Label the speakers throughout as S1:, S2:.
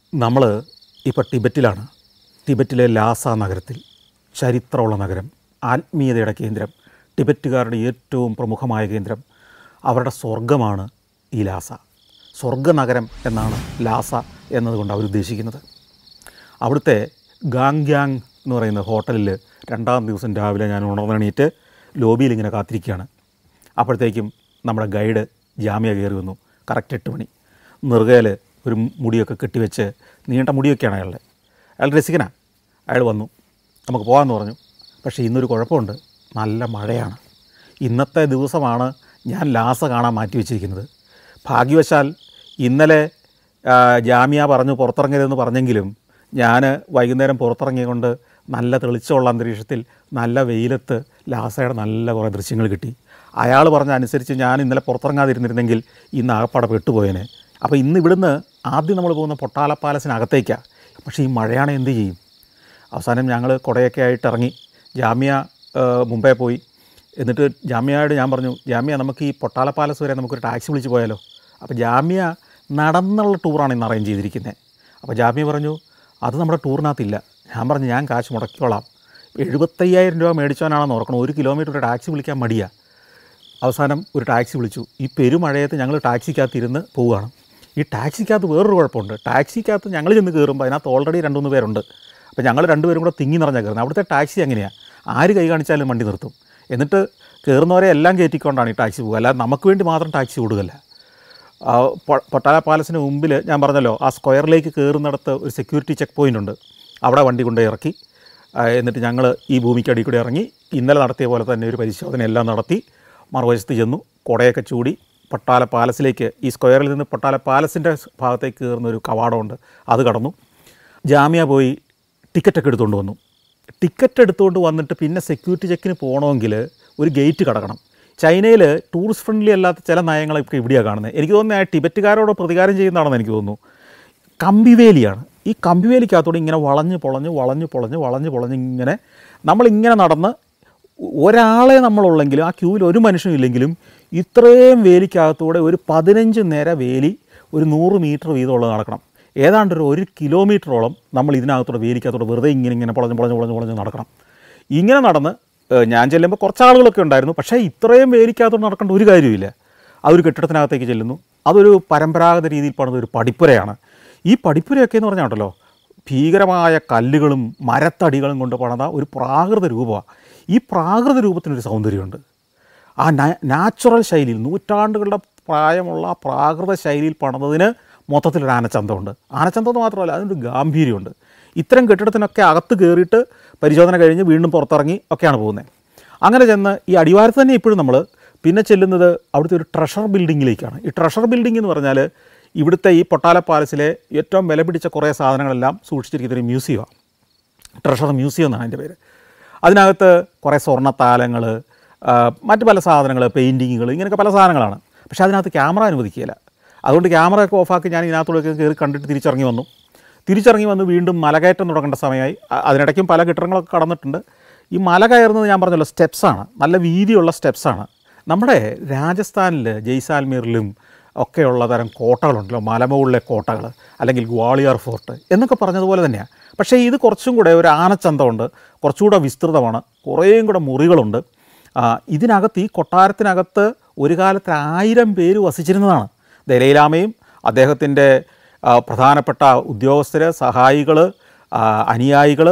S1: നമ്മൾ ഇപ്പോൾ ടിബറ്റിലാണ് ടിബറ്റിലെ ലാസ നഗരത്തിൽ ചരിത്രമുള്ള നഗരം ആത്മീയതയുടെ കേന്ദ്രം ടിബറ്റുകാരുടെ ഏറ്റവും പ്രമുഖമായ കേന്ദ്രം അവരുടെ സ്വർഗമാണ് ഈ ലാസ സ്വർഗനഗരം എന്നാണ് ലാസ എന്നതുകൊണ്ട് അവരുദ്ദേശിക്കുന്നത് അവിടുത്തെ ഗാങ്ഗ്യാങ് എന്ന് പറയുന്ന ഹോട്ടലിൽ രണ്ടാം ദിവസം രാവിലെ ഞാൻ ഉണർന്നെണീറ്റ് ലോബിയിൽ ഇങ്ങനെ കാത്തിരിക്കുകയാണ് അപ്പോഴത്തേക്കും നമ്മുടെ ഗൈഡ് ജാമ്യ കയറി വന്നു കറക്റ്റ് എട്ട് മണി നെറുകയിൽ ഒരു മുടിയൊക്കെ കെട്ടിവെച്ച് നീണ്ട മുടിയൊക്കെയാണ് അയാളുടെ അയാൾ രസികനാണ് അയാൾ വന്നു നമുക്ക് പോകാമെന്ന് പറഞ്ഞു പക്ഷേ ഇന്നൊരു കുഴപ്പമുണ്ട് നല്ല മഴയാണ് ഇന്നത്തെ ദിവസമാണ് ഞാൻ ലാസ കാണാൻ മാറ്റി വെച്ചിരിക്കുന്നത് ഭാഗ്യവശാൽ ഇന്നലെ ആ, ജാമ്യ പറഞ്ഞു പുറത്തിറങ്ങരുതെന്ന് പറഞ്ഞെങ്കിലും ഞാൻ വൈകുന്നേരം പുറത്തിറങ്ങിയതുകൊണ്ട് നല്ല തെളിച്ചമുള്ള അന്തരീക്ഷത്തിൽ നല്ല വെയിലത്ത് ലാസയുടെ നല്ല കുറേ ദൃശ്യങ്ങൾ കിട്ടി അയാൾ പറഞ്ഞ അനുസരിച്ച് ഞാൻ ഇന്നലെ പുറത്തിറങ്ങാതിരുന്നിരുന്നെങ്കിൽ ഇന്ന് ആകപ്പാടെ പെട്ടുപോയേനെ അപ്പോൾ ഇന്ന് ഇവിടുന്ന് ആദ്യം നമ്മൾ പോകുന്ന പൊട്ടാല പാലസിനകത്തേക്കാണ് പക്ഷേ ഈ മഴയാണ് എന്ത് ചെയ്യും അവസാനം ഞങ്ങൾ കുടയൊക്കെ ആയിട്ട് ഇറങ്ങി ജാമ്യ ആ, മുംബൈ പോയി എന്നിട്ട് ജാമ്യയോട് ഞാൻ പറഞ്ഞു ജാമ്യ നമുക്ക് ഈ പൊട്ടാല പാലസ് വരെ നമുക്കൊരു ടാക്സി വിളിച്ച് പോയാലോ അപ്പോൾ ജാമ്യ നടന്നുള്ള ടൂറാണ് ഇന്ന് അറേഞ്ച് ചെയ്തിരിക്കുന്നത് അപ്പോൾ ജാമ്യ പറഞ്ഞു അത് നമ്മുടെ ടൂറിനകത്തില്ല ഞാൻ പറഞ്ഞു ഞാൻ കാശ് മുടക്കിക്കോളാം എഴുപത്തയ്യായിരം രൂപ മേടിച്ചവനാണെന്ന് ഓർക്കണം ഒരു കിലോമീറ്റർ ഒരു ടാക്സി വിളിക്കാൻ മടിയാണ് അവസാനം ഒരു ടാക്സി വിളിച്ചു ഈ പെരുമഴയത്ത് ഞങ്ങൾ ടാക്സിക്കകത്ത് ഇരുന്ന് പോവുകയാണ് ഈ ടാക്സിക്കകത്ത് വേറൊരു കുഴപ്പമുണ്ട് ടാക്സിക്കകത്ത് ഞങ്ങൾ ചെന്ന് കയറുമ്പോൾ അതിനകത്ത് ഓൾറെഡി രണ്ട് മൂന്ന് പേരുണ്ട് അപ്പോൾ ഞങ്ങൾ രണ്ടുപേരും കൂടെ തിങ്ങി നിറഞ്ഞാൽ കയറുന്നത് അവിടുത്തെ ടാക്സി എങ്ങനെയാണ് ആര് കൈ കാണിച്ചാലും വണ്ടി നിർത്തും എന്നിട്ട് കയറുന്നവരെ എല്ലാം കയറ്റിക്കൊണ്ടാണ് ഈ ടാക്സി പോകുക അല്ലാതെ നമുക്ക് വേണ്ടി മാത്രം ടാക്സി ഓടുകയല്ല ആ പൊ- പൊട്ടാല പാലസിന് മുമ്പിൽ ഞാൻ പറഞ്ഞല്ലോ ആ സ്ക്വയറിലേക്ക് കയറുന്നിടത്ത് ഒരു സെക്യൂരിറ്റി ചെക്ക് പോയിൻ്റ് ഉണ്ട് അവിടെ വണ്ടി കൊണ്ട് ഇറക്കി ആ, എന്നിട്ട് ഞങ്ങൾ ഈ ഭൂമിക്കടിയിൽ കൂടെ ഇറങ്ങി ഇന്നലെ നടത്തിയ പോലെ തന്നെ ഒരു പരിശോധന എല്ലാം നടത്തി മറുവശത്ത് ചെന്നു കുടയൊക്കെ ചൂടി പൊട്ടാല പാലസിലേക്ക് ഈ സ്ക്വയറിൽ നിന്ന് പൊട്ടാല പാലസിൻ്റെ ഭാഗത്തേക്ക് കയറുന്ന ഒരു കവാടമുണ്ട് അത് കടന്നു ജാമ്യ പോയി ടിക്കറ്റൊക്കെ എടുത്തുകൊണ്ട് വന്നു ടിക്കറ്റ് എടുത്തുകൊണ്ട് വന്നിട്ട് പിന്നെ സെക്യൂരിറ്റി ചെക്കിന് പോകണമെങ്കിൽ ഒരു ഗേറ്റ് കടക്കണം ചൈനയിൽ ടൂറിസ്റ്റ് ഫ്രണ്ട്ലി അല്ലാത്ത ചില നയങ്ങളൊക്കെ ഇവിടെയാണ് കാണുന്നത് എനിക്ക് തോന്നുന്നത് ആ ടിബറ്റുകാരോട് പ്രതികാരം ചെയ്യുന്നതാണെന്ന് എനിക്ക് തോന്നുന്നു കമ്പിവേലിയാണ് ഈ കമ്പിവേലിക്കകത്തൂടെ ഇങ്ങനെ വളഞ്ഞ് പൊളഞ്ഞ് വളഞ്ഞ് പൊളഞ്ഞ് വളഞ്ഞ് പൊളഞ്ഞ് ഇങ്ങനെ നമ്മളിങ്ങനെ നടന്ന് ഒരാളെ നമ്മളുള്ളെങ്കിലും ആ ക്യൂവിൽ ഒരു മനുഷ്യനും ഇല്ലെങ്കിലും ഇത്രയും വേലിക്കകത്തൂടെ ഒരു പതിനഞ്ച് നേര വേലി ഒരു നൂറ് മീറ്റർ വീതമുള്ളത് നടക്കണം ഏതാണ്ട് ഒരു ഒരു കിലോമീറ്ററോളം നമ്മൾ ഇതിനകത്തൂടെ വേലിക്കകത്തൂടെ വെറുതെ ഇങ്ങനെ ഇങ്ങനെ പൊളഞ്ഞ് പൊളഞ്ഞ് പൊളഞ്ഞ് പൊളഞ്ഞ് നടക്കണം ഇങ്ങനെ നടന്ന് ഏഹ്, ഞാൻ ചെല്ലുമ്പോൾ കുറച്ച് ആളുകളൊക്കെ ഉണ്ടായിരുന്നു പക്ഷേ ഇത്രയും വേലിക്കകത്തോട് നടക്കേണ്ട ഒരു കാര്യമില്ല ആ ഒരു കെട്ടിടത്തിനകത്തേക്ക് ചെല്ലുന്നു അതൊരു പരമ്പരാഗത രീതിയിൽ പണിത ഒരു പടിപ്പുരയാണ് ഈ പടിപ്പുരയൊക്കെ എന്ന് പറഞ്ഞാൽ ഉണ്ടല്ലോ ഭീകരമായ കല്ലുകളും മരത്തടികളും കൊണ്ട് പണിത ഒരു പ്രാകൃത രൂപമാണ് ഈ പ്രാകൃത രൂപത്തിനൊരു സൗന്ദര്യമുണ്ട് ആ നാ- നാച്ചുറൽ ശൈലിയിൽ നൂറ്റാണ്ടുകളുടെ പ്രായമുള്ള ആ പ്രാകൃത ശൈലിയിൽ പണിതതിന് മൊത്തത്തിലൊരു ആനച്ചന്തമുണ്ട് ആനച്ചന്തം എന്ന് മാത്രമല്ല അതിനൊരു ഗാംഭീര്യമുണ്ട് ഇത്തരം കെട്ടിടത്തിനൊക്കെ അകത്ത് കയറിയിട്ട് പരിശോധന കഴിഞ്ഞ് വീണ്ടും പുറത്തിറങ്ങി ഒക്കെയാണ് പോകുന്നത് അങ്ങനെ ചെന്ന് ഈ അടിവാരത്ത് തന്നെ ഇപ്പോഴും നമ്മൾ പിന്നെ ചെല്ലുന്നത് അവിടുത്തെ ഒരു ട്രഷർ ബിൽഡിങ്ങിലേക്കാണ് ഈ ട്രഷർ ബിൽഡിംഗ് എന്ന് പറഞ്ഞാൽ ഇവിടുത്തെ ഈ പൊട്ടാല പാലസിലെ ഏറ്റവും വില പിടിച്ച കുറേ സാധനങ്ങളെല്ലാം സൂക്ഷിച്ചിരിക്കുന്ന ഒരു മ്യൂസിയമാണ് ട്രഷർ മ്യൂസിയം എന്നാണ് അതിൻ്റെ പേര് അതിനകത്ത് കുറേ സ്വർണ്ണത്താലങ്ങൾ മറ്റ് പല സാധനങ്ങൾ പെയിൻറ്റിങ്ങുകൾ ഇങ്ങനെയൊക്കെ പല സാധനങ്ങളാണ് പക്ഷേ അതിനകത്ത് ക്യാമറ അനുവദിക്കുകയില്ല അതുകൊണ്ട് ക്യാമറയൊക്കെ ഓഫാക്കി ഞാൻ ഇതിനകത്തൂടെ കയറി കണ്ടിട്ട് തിരിച്ചിറങ്ങി വന്നു തിരിച്ചിറങ്ങി വന്ന് വീണ്ടും മലകയറ്റം തുടങ്ങേണ്ട സമയമായി അ- അതിനിടയ്ക്കും പല കെട്ടിടങ്ങളൊക്കെ കടന്നിട്ടുണ്ട് ഈ മല കയറുന്നത് ഞാൻ പറഞ്ഞല്ലോ സ്റ്റെപ്സാണ് നല്ല വീതിയുള്ള സ്റ്റെപ്സാണ് നമ്മുടെ രാജസ്ഥാനിൽ ജയ്സാൽമീറിലും ഒക്കെയുള്ള തരം കോട്ടകളുണ്ടല്ലോ മലമുകളിലെ കോട്ടകൾ അല്ലെങ്കിൽ ഗ്വാളിയർ ഫോർട്ട് എന്നൊക്കെ പറഞ്ഞതുപോലെ തന്നെയാണ് പക്ഷേ ഇത് കുറച്ചും കൂടെ ഒരു ആനച്ചന്തമുണ്ട് കുറച്ചുകൂടെ വിസ്തൃതമാണ് കുറേയും കൂടെ മുറികളുണ്ട് ആ, ഇതിനകത്ത് ഈ കൊട്ടാരത്തിനകത്ത് ഒരു കാലത്ത് ആയിരം പേര് വസിച്ചിരുന്നതാണ് ദലൈലാമയും അദ്ദേഹത്തിൻ്റെ ആ, പ്രധാനപ്പെട്ട ഉദ്യോഗസ്ഥർ സഹായികൾ അനുയായികൾ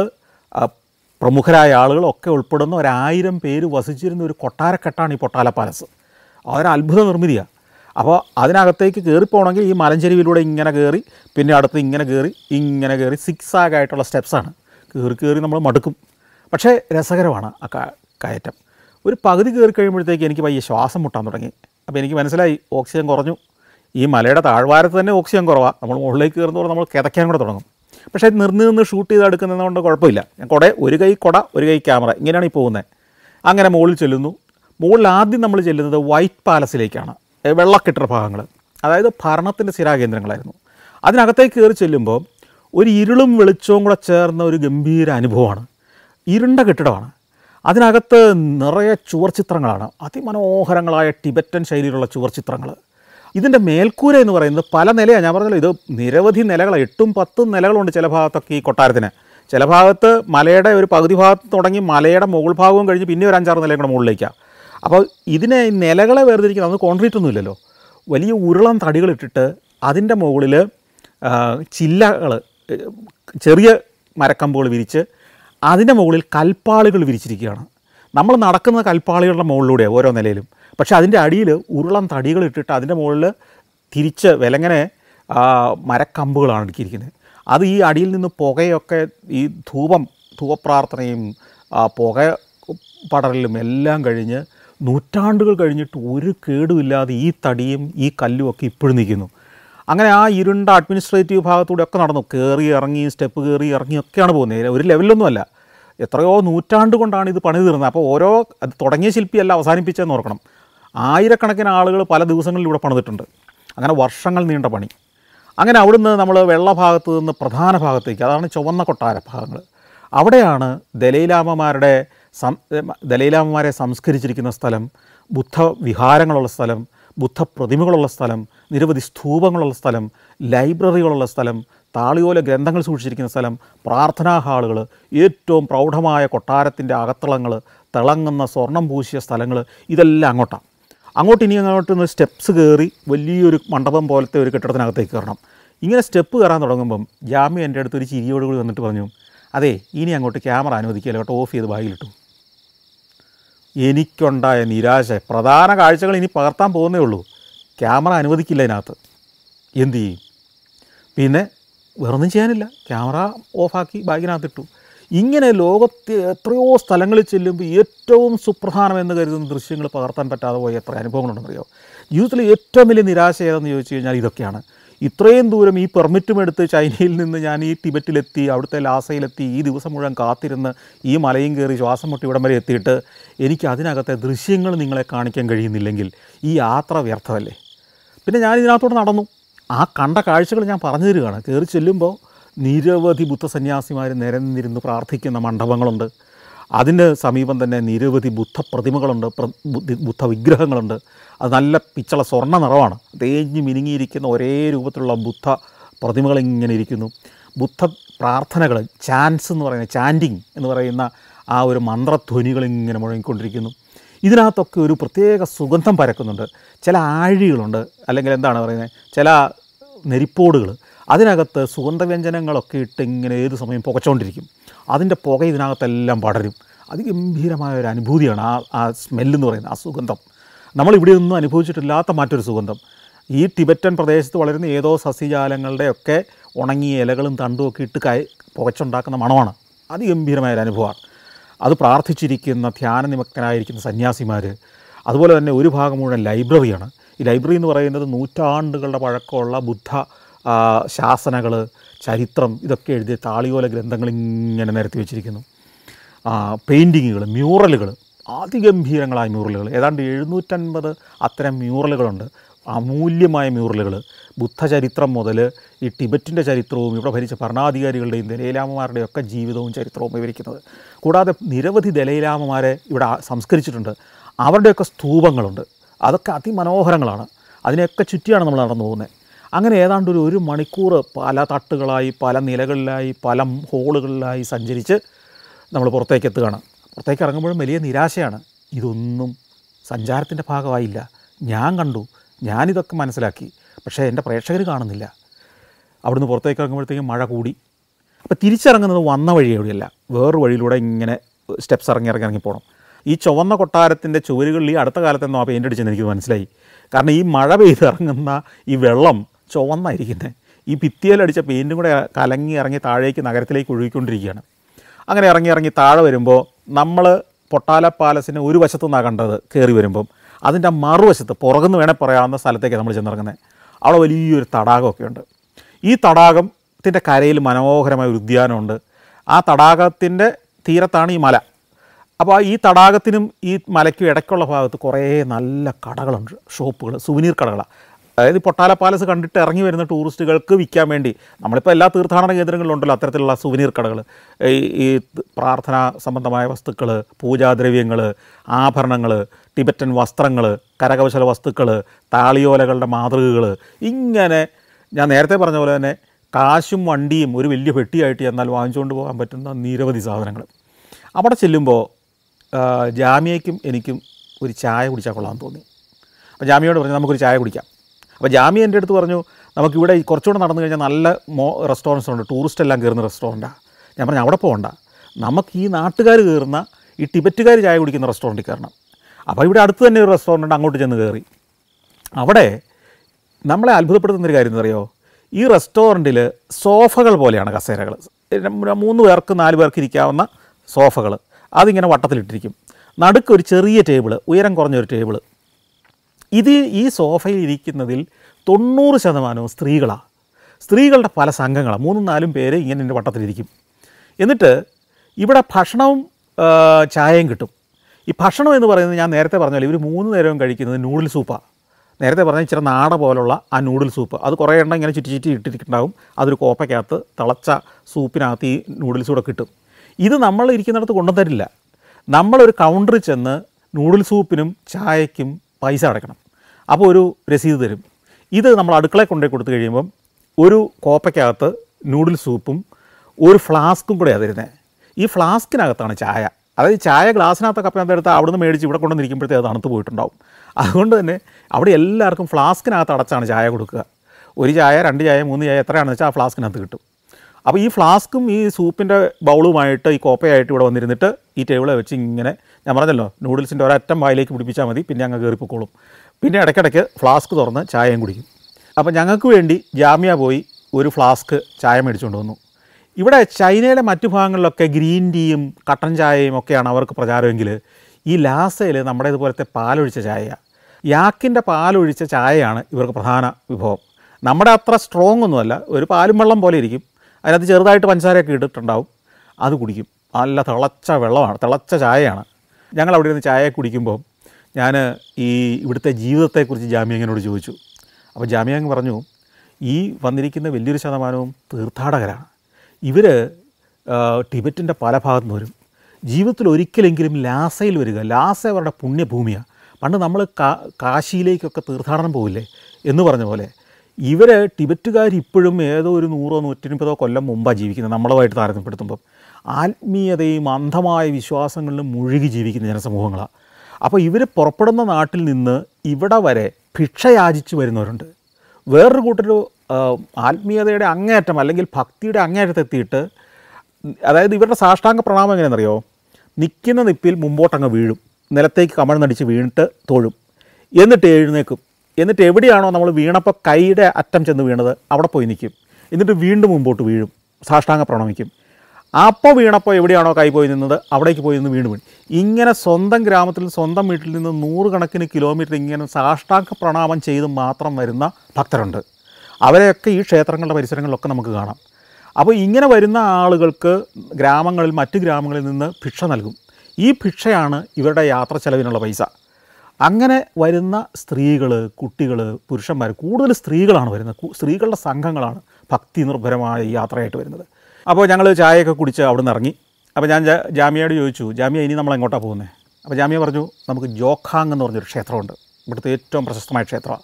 S1: പ്രമുഖരായ ആളുകൾ ഒക്കെ ഉൾപ്പെടുന്ന ഒരായിരം പേര് വസിച്ചിരുന്ന ഒരു കൊട്ടാരക്കെട്ടാണ് ഈ പൊട്ടാല പാലസ് അതൊരു അത്ഭുത നിർമ്മിതിയാണ് അപ്പോൾ അതിനകത്തേക്ക് കയറിപ്പോകണമെങ്കിൽ ഈ മലഞ്ചെരിവിലൂടെ ഇങ്ങനെ കയറി പിന്നെ അടുത്ത് ഇങ്ങനെ കയറി ഇങ്ങനെ കയറി സിക്സ് ആയിട്ടുള്ള സ്റ്റെപ്സാണ് കയറി കയറി നമ്മൾ മടുക്കും പക്ഷേ രസകരമാണ് ആ ക- കയറ്റം ഒരു പകുതി കയറി കഴിയുമ്പോഴത്തേക്ക് എനിക്ക് പയ്യെ ശ്വാസം മുട്ടാൻ തുടങ്ങി അപ്പോൾ എനിക്ക് മനസ്സിലായി ഓക്സിജൻ കുറഞ്ഞു ഈ മലയുടെ താഴ്വാരത്ത് തന്നെ ഓക്സിജൻ കുറവാണ് നമ്മൾ മുകളിലേക്ക് കയറുന്നതോടെ നമ്മൾ കിതയ്ക്കാൻ കൂടെ തുടങ്ങും പക്ഷേ നിർന്ന് നിന്ന് ഷൂട്ട് ചെയ്ത് എടുക്കുന്നതുകൊണ്ട് കുഴപ്പമില്ല ഞാൻ കുട ഒരു കൈ കുട ഒരു കൈ ക്യാമറ ഇങ്ങനെയാണ് ഈ പോകുന്നത് അങ്ങനെ മുകളിൽ ചെല്ലുന്നു മുകളിൽ ആദ്യം നമ്മൾ ചെല്ലുന്നത് വൈറ്റ് പാലസിലേക്കാണ് ഏ, വെള്ളക്കെട്ടിട ഭാഗങ്ങൾ അതായത് ഭരണത്തിൻ്റെ സ്ഥിരാകേന്ദ്രങ്ങളായിരുന്നു അതിനകത്തേക്ക് കയറി ചെല്ലുമ്പോൾ ഒരു ഇരുളും വെളിച്ചവും കൂടെ ചേർന്ന ഒരു ഗംഭീര അനുഭവമാണ് ഇരുണ്ട കെട്ടിടമാണ് അതിനകത്ത് നിറയെ ചുവർച്ചിത്രങ്ങളാണ് അതിമനോഹരങ്ങളായ ടിബറ്റൻ ശൈലിയിലുള്ള ചുവർച്ചിത്രങ്ങൾ ഇതിൻ്റെ മേൽക്കൂര എന്ന് പറയുന്നത് പല നിലയാണ് ഞാൻ പറഞ്ഞല്ലോ ഇത് നിരവധി നിലകൾ എട്ടും പത്തും നിലകളുണ്ട് ചില ഭാഗത്തൊക്കെ ഈ കൊട്ടാരത്തിന് ചില ഭാഗത്ത് മലയുടെ ഒരു പകുതി ഭാഗത്ത് തുടങ്ങി മലയുടെ മുകൾ ഭാഗവും കഴിഞ്ഞ് പിന്നെ ഒരു അഞ്ചാറ് നിലയും കൂടെ മുകളിലേക്കാണ് അപ്പോൾ ഇതിനെ ഈ നിലകളെ വേർതിരിക്കുന്നത് അത് കോൺക്രീറ്റ് ഒന്നും ഇല്ലല്ലോ വലിയ ഉരുളൻ തടികളിട്ടിട്ട് അതിൻ്റെ മുകളിൽ ചില്ലകൾ ചെറിയ മരക്കമ്പുകൾ വിരിച്ച് അതിൻ്റെ മുകളിൽ കൽപ്പാളുകൾ വിരിച്ചിരിക്കുകയാണ് നമ്മൾ നടക്കുന്ന കൽപ്പാളികളുടെ മുകളിലൂടെയാണ് ഓരോ നിലയിലും പക്ഷേ അതിൻ്റെ അടിയിൽ ഉരുളൻ തടികൾ ഇട്ടിട്ട് അതിൻ്റെ മുകളിൽ തിരിച്ച് വിലങ്ങനെ ആ, മരക്കമ്പുകളാണ് ഇടുക്കിയിരിക്കുന്നത് അത് ഈ അടിയിൽ നിന്ന് പുകയൊക്കെ ഈ ധൂപം ധൂപപ്രാർത്ഥനയും ആ, പുക പടരലും എല്ലാം കഴിഞ്ഞ് നൂറ്റാണ്ടുകൾ കഴിഞ്ഞിട്ട് ഒരു കേടുമില്ലാതെ ഈ തടിയും ഈ കല്ലും ഒക്കെ ഇപ്പോഴും നിൽക്കുന്നു അങ്ങനെ ആ ഇരുണ്ട അഡ്മിനിസ്ട്രേറ്റീവ് ഭാഗത്തൂടെ ഒക്കെ നടന്നു കയറി ഇറങ്ങി സ്റ്റെപ്പ് കയറി ഇറങ്ങി ഒക്കെയാണ് പോകുന്നത് ഒരു ലെവലിലൊന്നുമല്ല എത്രയോ നൂറ്റാണ്ട് കൊണ്ടാണ് ഇത് പണി തീർന്നത് അപ്പോൾ ഓരോ അത് തുടങ്ങിയ ശില്പിയല്ല അവസാനിപ്പിച്ചതെന്ന് ഓർക്കണം ആയിരക്കണക്കിന് ആളുകൾ പല ദിവസങ്ങളിൽ ഇവിടെ പണിതിട്ടുണ്ട് അങ്ങനെ വർഷങ്ങൾ നീണ്ട പണി അങ്ങനെ അവിടുന്ന് നമ്മൾ വെള്ള ഭാഗത്ത് നിന്ന് പ്രധാന ഭാഗത്തേക്ക് അതാണ് ചുവന്ന കൊട്ടാര ഭാഗങ്ങൾ അവിടെയാണ് ദലൈലാമമാരുടെ സം ദലൈലാമമാരെ സംസ്കരിച്ചിരിക്കുന്ന സ്ഥലം ബുദ്ധ വിഹാരങ്ങളുള്ള സ്ഥലം ബുദ്ധ പ്രതിമകളുള്ള സ്ഥലം നിരവധി സ്തൂപങ്ങളുള്ള സ്ഥലം ലൈബ്രറികളുള്ള സ്ഥലം താളിയോല ഗ്രന്ഥങ്ങൾ സൂക്ഷിച്ചിരിക്കുന്ന സ്ഥലം പ്രാർത്ഥനാ ഹാളുകൾ ഏറ്റവും പ്രൗഢമായ കൊട്ടാരത്തിൻ്റെ അകത്തളങ്ങൾ തിളങ്ങുന്ന സ്വർണം പൂശിയ സ്ഥലങ്ങൾ ഇതെല്ലാം അങ്ങോട്ടാണ് അങ്ങോട്ട് ഇനി അങ്ങോട്ട് നിന്ന് സ്റ്റെപ്സ് കയറി വലിയൊരു മണ്ഡപം പോലത്തെ ഒരു കെട്ടിടത്തിനകത്തേക്ക് കയറണം ഇങ്ങനെ സ്റ്റെപ്പ് കയറാൻ തുടങ്ങുമ്പം ജാമ്യം എൻ്റെ അടുത്ത് ഒരു ചിരിയോടുകൂടി വന്നിട്ട് പറഞ്ഞു അതെ ഇനി അങ്ങോട്ട് ക്യാമറ അനുവദിക്കില്ല കേട്ടോ ഓഫ് ചെയ്ത് ബാഗിലിട്ടു എനിക്കുണ്ടായ നിരാശ പ്രധാന കാഴ്ചകൾ ഇനി പകർത്താൻ പോകുന്നേ ഉള്ളൂ ക്യാമറ അനുവദിക്കില്ല ഇതിനകത്ത് എന്ത് ചെയ്യും പിന്നെ വേറൊന്നും ചെയ്യാനില്ല ക്യാമറ ഓഫാക്കി ബാഗിനകത്തിട്ടു ഇങ്ങനെ ലോകത്തെ എത്രയോ സ്ഥലങ്ങളിൽ ചെല്ലുമ്പോൾ ഏറ്റവും സുപ്രധാനം എന്ന് കരുതുന്ന ദൃശ്യങ്ങൾ പകർത്താൻ പറ്റാതെ പോയ എത്ര അനുഭവങ്ങളുണ്ടെന്നറിയോ ജീവിതത്തിലെ ഏറ്റവും വലിയ നിരാശ ഏതെന്ന് ചോദിച്ചു കഴിഞ്ഞാൽ ഇതൊക്കെയാണ് ഇത്രയും ദൂരം ഈ പെർമിറ്റും എടുത്ത് ചൈനയിൽ നിന്ന് ഞാൻ ഈ ടിബറ്റിലെത്തി അവിടുത്തെ ലാസയിലെത്തി ഈ ദിവസം മുഴുവൻ കാത്തിരുന്ന് ഈ മലയും കയറി ശ്വാസം മുട്ടി ഇവിടം വരെ എത്തിയിട്ട് എനിക്ക് അതിനകത്തെ ദൃശ്യങ്ങൾ നിങ്ങളെ കാണിക്കാൻ കഴിയുന്നില്ലെങ്കിൽ ഈ യാത്ര വ്യർത്ഥമല്ലേ പിന്നെ ഞാൻ ഇതിനകത്തോട്ട് നടന്നു ആ കണ്ട കാഴ്ചകൾ ഞാൻ പറഞ്ഞു തരികയാണ് കയറി ചെല്ലുമ്പോൾ നിരവധി ബുദ്ധസന്യാസിമാർ നിരന്നിരുന്ന് പ്രാർത്ഥിക്കുന്ന മണ്ഡപങ്ങളുണ്ട് അതിന് സമീപം തന്നെ നിരവധി ബുദ്ധ പ്രതിമകളുണ്ട് പ്ര- ബുദ്ധ- ബുദ്ധ വിഗ്രഹങ്ങളുണ്ട് അത് നല്ല പിച്ചള സ്വർണ്ണ നിറമാണ് തേഞ്ഞ് മിനുങ്ങിയിരിക്കുന്ന ഒരേ രൂപത്തിലുള്ള ബുദ്ധ പ്രതിമകൾ ഇങ്ങനെ ഇരിക്കുന്നു ബുദ്ധ പ്രാർത്ഥനകൾ ചാൻസ് എന്ന് പറയുന്ന ചാൻറ്റിങ് എന്ന് പറയുന്ന ആ ഒരു മന്ത്രധ്വനികൾ ഇങ്ങനെ മുഴങ്ങിക്കൊണ്ടിരിക്കുന്നു ഇതിനകത്തൊക്കെ ഒരു പ്രത്യേക സുഗന്ധം പരക്കുന്നുണ്ട് ചില ആഴികളുണ്ട് അല്ലെങ്കിൽ എന്താണ് പറയുന്നത് ചില നെരിപ്പോടുകൾ അതിനകത്ത് സുഗന്ധവ്യഞ്ജനങ്ങളൊക്കെ ഇട്ട് ഇങ്ങനെ ഏത് സമയം പുകച്ചുകൊണ്ടിരിക്കും അതിൻ്റെ പുക ഇതിനകത്തെല്ലാം പടരും അതിഗംഭീരമായ ഒരു അനുഭൂതിയാണ് ആ ആ സ്മെല്ലെന്ന് പറയുന്നത് ആ സുഗന്ധം നമ്മൾ ഇവിടെയൊന്നും അനുഭവിച്ചിട്ടില്ലാത്ത മറ്റൊരു സുഗന്ധം ഈ ടിബറ്റൻ പ്രദേശത്ത് വളരുന്ന ഏതോ സസ്യജാലങ്ങളുടെയൊക്കെ ഉണങ്ങിയ ഇലകളും തണ്ടും ഒക്കെ ഇട്ട് കയ പുകച്ചുണ്ടാക്കുന്ന മണമാണ് അതിഗംഭീരമായ ഒരു അനുഭവമാണ് അത് പ്രാർത്ഥിച്ചിരിക്കുന്ന ധ്യാനനിമഗ്നരായിരിക്കുന്ന സന്യാസിമാർ അതുപോലെ തന്നെ ഒരു ഭാഗം മുഴുവൻ ലൈബ്രറിയാണ് ഈ ലൈബ്രറി എന്ന് പറയുന്നത് നൂറ്റാണ്ടുകളുടെ പഴക്കമുള്ള ബുദ്ധ ശാസനകൾ ചരിത്രം ഇതൊക്കെ എഴുതിയ താളിയോല ഗ്രന്ഥങ്ങൾ ഇങ്ങനെ നിരത്തി വെച്ചിരിക്കുന്നു പെയിൻറ്റിങ്ങുകൾ മ്യൂറലുകൾ അതിഗംഭീരങ്ങളായ മ്യൂറലുകൾ ഏതാണ്ട് എഴുന്നൂറ്റൻപത് അത്തരം മ്യൂറലുകളുണ്ട് അമൂല്യമായ മ്യൂറലുകൾ ബുദ്ധചരിത്രം മുതൽ ഈ ടിബറ്റിൻ്റെ ചരിത്രവും ഇവിടെ ഭരിച്ച ഭരണാധികാരികളുടെയും ദലൈലാമമാരുടെയും ഒക്കെ ജീവിതവും ചരിത്രവും വിവരിക്കുന്നത് കൂടാതെ നിരവധി ദലൈലാമമാരെ ഇവിടെ ആ- സംസ്കരിച്ചിട്ടുണ്ട് അവരുടെയൊക്കെ സ്തൂപങ്ങളുണ്ട് അതൊക്കെ അതിമനോഹരങ്ങളാണ് അതിനെയൊക്കെ ചുറ്റിയാണ് നമ്മൾ നടന്നു പോകുന്നത് അങ്ങനെ ഏതാണ്ട് ഒരു ഒരു മണിക്കൂർ പല തട്ടുകളായി പല നിലകളിലായി പല ഹോളുകളിലായി സഞ്ചരിച്ച് നമ്മൾ പുറത്തേക്ക് എത്തുകയാണ് പുറത്തേക്ക് ഇറങ്ങുമ്പോഴും വലിയ നിരാശയാണ് ഇതൊന്നും സഞ്ചാരത്തിൻ്റെ ഭാഗമായില്ല ഞാൻ കണ്ടു ഞാനിതൊക്കെ മനസ്സിലാക്കി പക്ഷേ എൻ്റെ പ്രേക്ഷകർ കാണുന്നില്ല അവിടുന്ന് പുറത്തേക്ക് ഇറങ്ങുമ്പോഴത്തേക്കും മഴ കൂടി അപ്പോൾ തിരിച്ചിറങ്ങുന്നത് വന്ന വഴി എവിടെയല്ല വേറൊരു വഴിയിലൂടെ ഇങ്ങനെ സ്റ്റെപ്സ് ഇറങ്ങി ഇറങ്ങി ഇറങ്ങി പോകണം ഈ ചുവന്ന കൊട്ടാരത്തിൻ്റെ ചുവരുകളിൽ ഈ അടുത്ത കാലത്തൊന്നും ആ പെയിൻ്റ് അടിച്ചെന്ന് എനിക്ക് മനസ്സിലായി കാരണം ഈ മഴ പെയ്ത് ഇറങ്ങുന്ന ഈ വെള്ളം ചുവന്നായിരിക്കുന്നത് ഈ ഭിത്തിയിലടിച്ച പെയിൻറ്റും കൂടെ കലങ്ങി ഇറങ്ങി താഴേക്ക് നഗരത്തിലേക്ക് ഒഴുകിക്കൊണ്ടിരിക്കുകയാണ് അങ്ങനെ ഇറങ്ങി ഇറങ്ങി താഴെ വരുമ്പോൾ നമ്മൾ പൊട്ടാല പാലസിന് ഒരു വശത്തു നിന്നാണ് കണ്ടത് കയറി വരുമ്പം അതിൻ്റെ മറുവശത്ത് പുറകുന്ന് വേണേൽ പറയാവുന്ന സ്ഥലത്തേക്ക് നമ്മൾ ചെന്നിറങ്ങുന്നത് അവിടെ വലിയൊരു തടാകമൊക്കെ ഉണ്ട് ഈ തടാകത്തിൻ്റെ കരയിൽ മനോഹരമായ ഒരു ഉദ്യാനമുണ്ട് ആ തടാകത്തിൻ്റെ തീരത്താണ് ഈ മല അപ്പോൾ ഈ തടാകത്തിനും ഈ മലയ്ക്കും ഇടയ്ക്കുള്ള ഭാഗത്ത് കുറേ നല്ല കടകളുണ്ട് ഷോപ്പുകൾ സുവനീർ കടകളാണ് അതായത് ഈ പൊട്ടാല പാലസ് കണ്ടിട്ട് ഇറങ്ങി വരുന്ന ടൂറിസ്റ്റുകൾക്ക് വിൽക്കാൻ വേണ്ടി നമ്മളിപ്പോൾ എല്ലാ തീർത്ഥാടന കേന്ദ്രങ്ങളിലുണ്ടല്ലോ അത്തരത്തിലുള്ള സുവനീർ കടകൾ ഈ ഈ പ്രാർത്ഥന സംബന്ധമായ വസ്തുക്കൾ പൂജാദ്രവ്യങ്ങൾ ആഭരണങ്ങൾ ടിബറ്റൻ വസ്ത്രങ്ങൾ കരകൗശല വസ്തുക്കൾ താളിയോലകളുടെ മാതൃകകൾ ഇങ്ങനെ ഞാൻ നേരത്തെ പറഞ്ഞ പോലെ തന്നെ കാശും വണ്ടിയും ഒരു വലിയ പെട്ടിയായിട്ട് ചെന്നാൽ വാങ്ങിച്ചുകൊണ്ട് പോകാൻ പറ്റുന്ന നിരവധി സാധനങ്ങൾ അവിടെ ചെല്ലുമ്പോൾ ആ, ജാമ്യയ്ക്കും എനിക്കും ഒരു ചായ കുടിച്ചാൽ കൊള്ളാമെന്ന് തോന്നി അപ്പോൾ ജാമ്യയോട് പറഞ്ഞു നമുക്കൊരു ചായ കുടിക്കാം അപ്പോൾ ജാമ്യ എൻ്റെ അടുത്ത് പറഞ്ഞു നമുക്കിവിടെ ഈ കുറച്ചുകൂടെ നടന്നു കഴിഞ്ഞാൽ നല്ല മോ റെസ്റ്റോറൻറ്റ്സ് ഉണ്ട് ടൂറിസ്റ്റ് എല്ലാം കയറുന്ന റെസ്റ്റോറൻറ്റാണ് ഞാൻ പറഞ്ഞു അവിടെ പോകണ്ട നമുക്ക് ഈ നാട്ടുകാർ കയറുന്ന ഈ ടിബറ്റുകാർ ചായ കുടിക്കുന്ന റെസ്റ്റോറൻറ്റിൽ കയറണം അപ്പോൾ ഇവിടെ അടുത്ത് തന്നെ ഒരു റെസ്റ്റോറൻറ്റ് ഉണ്ട് അങ്ങോട്ട് ചെന്ന് കയറി അവിടെ നമ്മളെ അത്ഭുതപ്പെടുത്തുന്നൊരു കാര്യം എന്താ അറിയോ ഈ റെസ്റ്റോറൻറ്റിൽ സോഫകൾ പോലെയാണ് കസേരകൾ മൂന്ന് പേർക്ക് നാല് പേർക്ക് ഇരിക്കാവുന്ന സോഫകൾ അതിങ്ങനെ വട്ടത്തിലിട്ടിരിക്കും നടുക്ക് ഒരു ചെറിയ ടേബിള് ഉയരം കുറഞ്ഞൊരു ടേബിള് ഇത് ഈ സോഫയിൽ ഇരിക്കുന്നതിൽ തൊണ്ണൂറ് ശതമാനവും സ്ത്രീകളാണ് സ്ത്രീകളുടെ പല സംഘങ്ങളാണ് മൂന്നും നാലും പേര് ഇങ്ങനെ എൻ്റെ വട്ടത്തിലിരിക്കും എന്നിട്ട് ഇവിടെ ഭക്ഷണവും ആ, ചായയും കിട്ടും ഈ ഭക്ഷണം എന്ന് പറയുന്നത് ഞാൻ നേരത്തെ പറഞ്ഞാൽ ഇവർ മൂന്ന് നേരവും കഴിക്കുന്നത് നൂഡിൽ സൂപ്പാണ് നേരത്തെ പറഞ്ഞ ഇച്ചിരി നാട പോലുള്ള ആ നൂഡിൽ സൂപ്പ് അത് കുറേ എണ്ണം ഇങ്ങനെ ചുറ്റി ചുറ്റി ഇട്ടിട്ടുണ്ടാവും അതൊരു കോപ്പയ്ക്കകത്ത് തിളച്ച സൂപ്പിനകത്ത് ഈ നൂഡിൽസ് കൂടെ കിട്ടും ഇത് നമ്മൾ ഇരിക്കുന്നിടത്ത് കൊണ്ടുതരില്ല നമ്മളൊരു കൗണ്ടറിൽ ചെന്ന് നൂഡിൽ സൂപ്പിനും ചായയ്ക്കും പൈസ അടയ്ക്കണം അപ്പോൾ ഒരു രസീത് തരും ഇത് നമ്മൾ അടുക്കളയിൽ കൊണ്ടുപോയി കൊടുത്തു കഴിയുമ്പം ഒരു കോപ്പയ്ക്കകത്ത് നൂഡിൽ സൂപ്പും ഒരു ഫ്ലാസ്കും കൂടെയാണ് തരുന്നത് ഈ ഫ്ലാസ്കിനകത്താണ് ചായ അതായത് ചായ ഗ്ലാസ്സിനകത്തൊക്കെ അപ്പം എടുത്ത് അവിടുന്ന് മേടിച്ച് ഇവിടെ കൊണ്ടുവന്നിരിക്കുമ്പോഴത്തേ അത് തണുത്ത് പോയിട്ടുണ്ടാവും അതുകൊണ്ട് തന്നെ അവിടെ എല്ലാവർക്കും ഫ്ലാസ്കിനകത്ത് അടച്ചാണ് ചായ കൊടുക്കുക ഒരു ചായ രണ്ട് ചായ മൂന്ന് ചായ എത്രയാണെന്ന് വെച്ചാൽ ആ ഫ്ലാസ്കിനകത്ത് കിട്ടും അപ്പോൾ ഈ ഫ്ലാസ്കും ഈ സൂപ്പിൻ്റെ ബൗളുമായിട്ട് ഈ കോപ്പയായിട്ട് ഇവിടെ വന്നിരുന്നിട്ട് ഈ ടേബിളെ വെച്ച് ഇങ്ങനെ ഞാൻ പറഞ്ഞല്ലോ നൂഡിൽസിൻ്റെ ഒരറ്റം വായിലേക്ക് പിടിപ്പിച്ചാൽ മതി പിന്നെ അങ്ങ് കയറിപ്പോക്കോളും പിന്നെ ഇടയ്ക്കിടയ്ക്ക് ഫ്ലാസ്ക് തുറന്ന് ചായയും കുടിക്കും അപ്പോൾ ഞങ്ങൾക്ക് വേണ്ടി ജാമ്യ പോയി ഒരു ഫ്ലാസ്ക് ചായ മേടിച്ചുകൊണ്ട് വന്നു ഇവിടെ ചൈനയുടെ മറ്റു ഭാഗങ്ങളിലൊക്കെ ഗ്രീൻ ടീയും കട്ടൻ ചായയും ഒക്കെയാണ് അവർക്ക് പ്രചാരമെങ്കിൽ ഈ ലാസയിൽ നമ്മുടെ ഇതുപോലത്തെ പാലൊഴിച്ച ചായയാണ് യാക്കിൻ്റെ പാലൊഴിച്ച ചായയാണ് ഇവർക്ക് പ്രധാന വിഭവം നമ്മുടെ അത്ര സ്ട്രോങ് ഒന്നുമല്ല ഒരു പാലും വെള്ളം പോലെ ഇരിക്കും അതിനകത്ത് ചെറുതായിട്ട് പഞ്ചസാരയൊക്കെ ഇട്ടിട്ടുണ്ടാവും അത് കുടിക്കും നല്ല തിളച്ച വെള്ളമാണ് തിളച്ച ചായയാണ് ഞങ്ങൾ അവിടെ ഇരുന്ന് ചായ കുടിക്കുമ്പോൾ ഞാൻ ഈ ഇവിടുത്തെ ജീവിതത്തെക്കുറിച്ച് ജാമ്യങ്ങനോട് ചോദിച്ചു അപ്പോൾ ജാമ്യങ് പറഞ്ഞു ഈ വന്നിരിക്കുന്ന വലിയൊരു ശതമാനവും തീർത്ഥാടകരാണ് ഇവർ ടിബറ്റിൻ്റെ പല ഭാഗത്തു നിന്ന് വരും ജീവിതത്തിൽ ഒരിക്കലെങ്കിലും ലാസയിൽ വരിക ലാസ അവരുടെ പുണ്യഭൂമിയാണ് പണ്ട് നമ്മൾ കാ കാശിയിലേക്കൊക്കെ തീർത്ഥാടനം പോവില്ലേ എന്ന് പറഞ്ഞ പോലെ ഇവർ ടിബറ്റുകാർ ഇപ്പോഴും ഏതോ ഒരു നൂറോ നൂറ്റിമുപ്പതോ കൊല്ലം മുമ്പാണ് ജീവിക്കുന്നത് നമ്മളുമായിട്ട് താരതമ്യപ്പെടുത്തുമ്പം ആത്മീയതയും അന്ധമായ വിശ്വാസങ്ങളിലും മുഴുകി ജീവിക്കുന്ന ജനസമൂഹങ്ങളാണ് അപ്പോൾ ഇവർ പുറപ്പെടുന്ന നാട്ടിൽ നിന്ന് ഇവിടെ വരെ ഭിക്ഷ യാചിച്ച് വരുന്നവരുണ്ട് വേറൊരു കൂട്ടർ ആത്മീയതയുടെ അങ്ങേയറ്റം അല്ലെങ്കിൽ ഭക്തിയുടെ അങ്ങേയറ്റത്തെത്തിയിട്ട് അതായത് ഇവരുടെ സാഷ്ടാംഗ പ്രണാമം എങ്ങനെയെന്നറിയോ നിൽക്കുന്ന നിപ്പിൽ മുമ്പോട്ടങ്ങ് വീഴും നിലത്തേക്ക് കമഴ്ന്നടിച്ച് വീണിട്ട് തൊഴും എന്നിട്ട് എഴുന്നേക്കും എന്നിട്ട് എവിടെയാണോ നമ്മൾ വീണപ്പോൾ കൈയുടെ അറ്റം ചെന്ന് വീണത് അവിടെ പോയി നിൽക്കും എന്നിട്ട് വീണ്ടും മുമ്പോട്ട് വീഴും സാഷ്ടാംഗ പ്രണമിക്കും അപ്പോൾ വീണപ്പോൾ എവിടെയാണോ കൈ പോയി നിന്നത് അവിടേക്ക് പോയി നിന്ന് വീണ്ടും വീണു ഇങ്ങനെ സ്വന്തം ഗ്രാമത്തിൽ സ്വന്തം വീട്ടിൽ നിന്ന് നൂറുകണക്കിന് കിലോമീറ്റർ ഇങ്ങനെ സാഷ്ടാംഗ പ്രണാമം ചെയ്ത് മാത്രം വരുന്ന ഭക്തരുണ്ട് അവരെയൊക്കെ ഈ ക്ഷേത്രങ്ങളുടെ പരിസരങ്ങളിലൊക്കെ നമുക്ക് കാണാം അപ്പോൾ ഇങ്ങനെ വരുന്ന ആളുകൾക്ക് ഗ്രാമങ്ങളിൽ മറ്റ് ഗ്രാമങ്ങളിൽ നിന്ന് ഭിക്ഷ നൽകും ഈ ഭിക്ഷയാണ് ഇവരുടെ യാത്ര ചെലവിനുള്ള പൈസ അങ്ങനെ വരുന്ന സ്ത്രീകൾ കുട്ടികൾ പുരുഷന്മാർ കൂടുതൽ സ്ത്രീകളാണ് വരുന്നത് കു- സ്ത്രീകളുടെ സംഘങ്ങളാണ് ഭക്തി നിർഭരമായ ഈ യാത്രയായിട്ട് വരുന്നത് അപ്പോൾ ഞങ്ങൾ ചായയൊക്കെ കുടിച്ച് അവിടെ നിന്ന് ഇറങ്ങി അപ്പോൾ ഞാൻ ജാ- ജാമ്യയോട് ചോദിച്ചു ജാമ്യ ഇനി നമ്മൾ എങ്ങോട്ടാണ് പോകുന്നത് അപ്പോൾ ജാമ്യ പറഞ്ഞു നമുക്ക് ജോഖാങ് എന്ന് പറഞ്ഞൊരു ക്ഷേത്രമുണ്ട് ഇവിടുത്തെ ഏറ്റവും പ്രശസ്തമായ ക്ഷേത്രമാണ്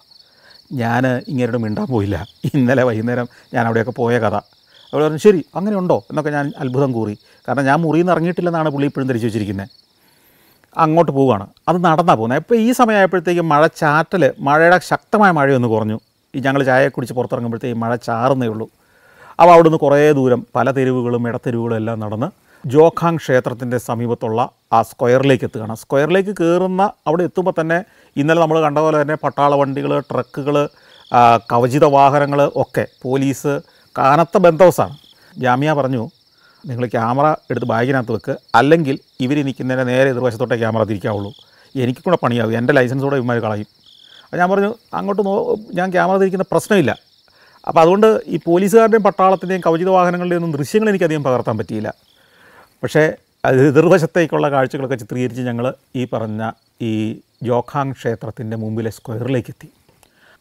S1: ഞാൻ ഇങ്ങനെയോട് മിണ്ടാൻ പോയില്ല ഇന്നലെ വൈകുന്നേരം ഞാൻ അവിടെയൊക്കെ പോയ കഥ അവൾ പറഞ്ഞു ശരി അങ്ങനെ ഉണ്ടോ എന്നൊക്കെ ഞാൻ അത്ഭുതം കൂറി കാരണം ഞാൻ മുറിയിൽ നിന്ന് ഇറങ്ങിയിട്ടില്ലെന്നാണ് പുള്ളി ഇപ്പോഴും ധരിച്ചു വെച്ചിരിക്കുന്നത് അങ്ങോട്ട് പോവുകയാണ് അത് നടന്നാണ് പോകുന്നത് ഇപ്പോൾ ഈ സമയമായപ്പോഴത്തേക്കും മഴ ചാറ്റൽ മഴയുടെ ശക്തമായ മഴയൊന്ന് കുറഞ്ഞു ഈ ഞങ്ങൾ ചായ കുടിച്ച് പുറത്തിറങ്ങുമ്പോഴത്തേക്കും മഴ ചാറുന്നേ ഉള്ളൂ അപ്പോൾ അവിടുന്ന് കുറേ ദൂരം പല തെരുവുകളും ഇടത്തെരുവുകളും എല്ലാം നടന്ന് ജോഖാങ് ക്ഷേത്രത്തിൻ്റെ സമീപത്തുള്ള ആ സ്ക്വയറിലേക്ക് എത്തുകയാണ് സ്ക്വയറിലേക്ക് കയറുന്ന അവിടെ എത്തുമ്പോൾ തന്നെ ഇന്നലെ നമ്മൾ കണ്ട പോലെ തന്നെ പട്ടാള വണ്ടികൾ ട്രക്കുകൾ കവചിത വാഹനങ്ങൾ ഒക്കെ പോലീസ് കാനത്ത ബന്ധവസാണ് ജാമ്യ പറഞ്ഞു നിങ്ങൾ ക്യാമറ എടുത്ത് ബാഗിനകത്ത് വെക്ക് അല്ലെങ്കിൽ ഇവർ നിൽക്കുന്നതിൻ്റെ നേരെ എതിർവശത്തോട്ടേ ക്യാമറ തിരിക്കാവുള്ളൂ എനിക്ക് കൂടെ പണിയാവും എൻ്റെ ലൈസൻസോടെ ഇവന്മാർ കളയും അപ്പോൾ ഞാൻ പറഞ്ഞു അങ്ങോട്ട് നോ ഞാൻ ക്യാമറ തിരിക്കുന്ന പ്രശ്നമില്ല അപ്പോൾ അതുകൊണ്ട് ഈ പോലീസുകാരുടെയും പട്ടാളത്തിൻ്റെയും കവചിത വാഹനങ്ങളുടെയും ഒന്നും ദൃശ്യങ്ങൾ എനിക്കധികം പകർത്താൻ പറ്റിയില്ല പക്ഷേ അത് എതിർവശത്തേക്കുള്ള കാഴ്ചകളൊക്കെ ചിത്രീകരിച്ച് ഞങ്ങൾ ഈ പറഞ്ഞ ഈ ജോഖാങ് ക്ഷേത്രത്തിൻ്റെ മുമ്പിലെ സ്ക്വയറിലേക്ക് എത്തി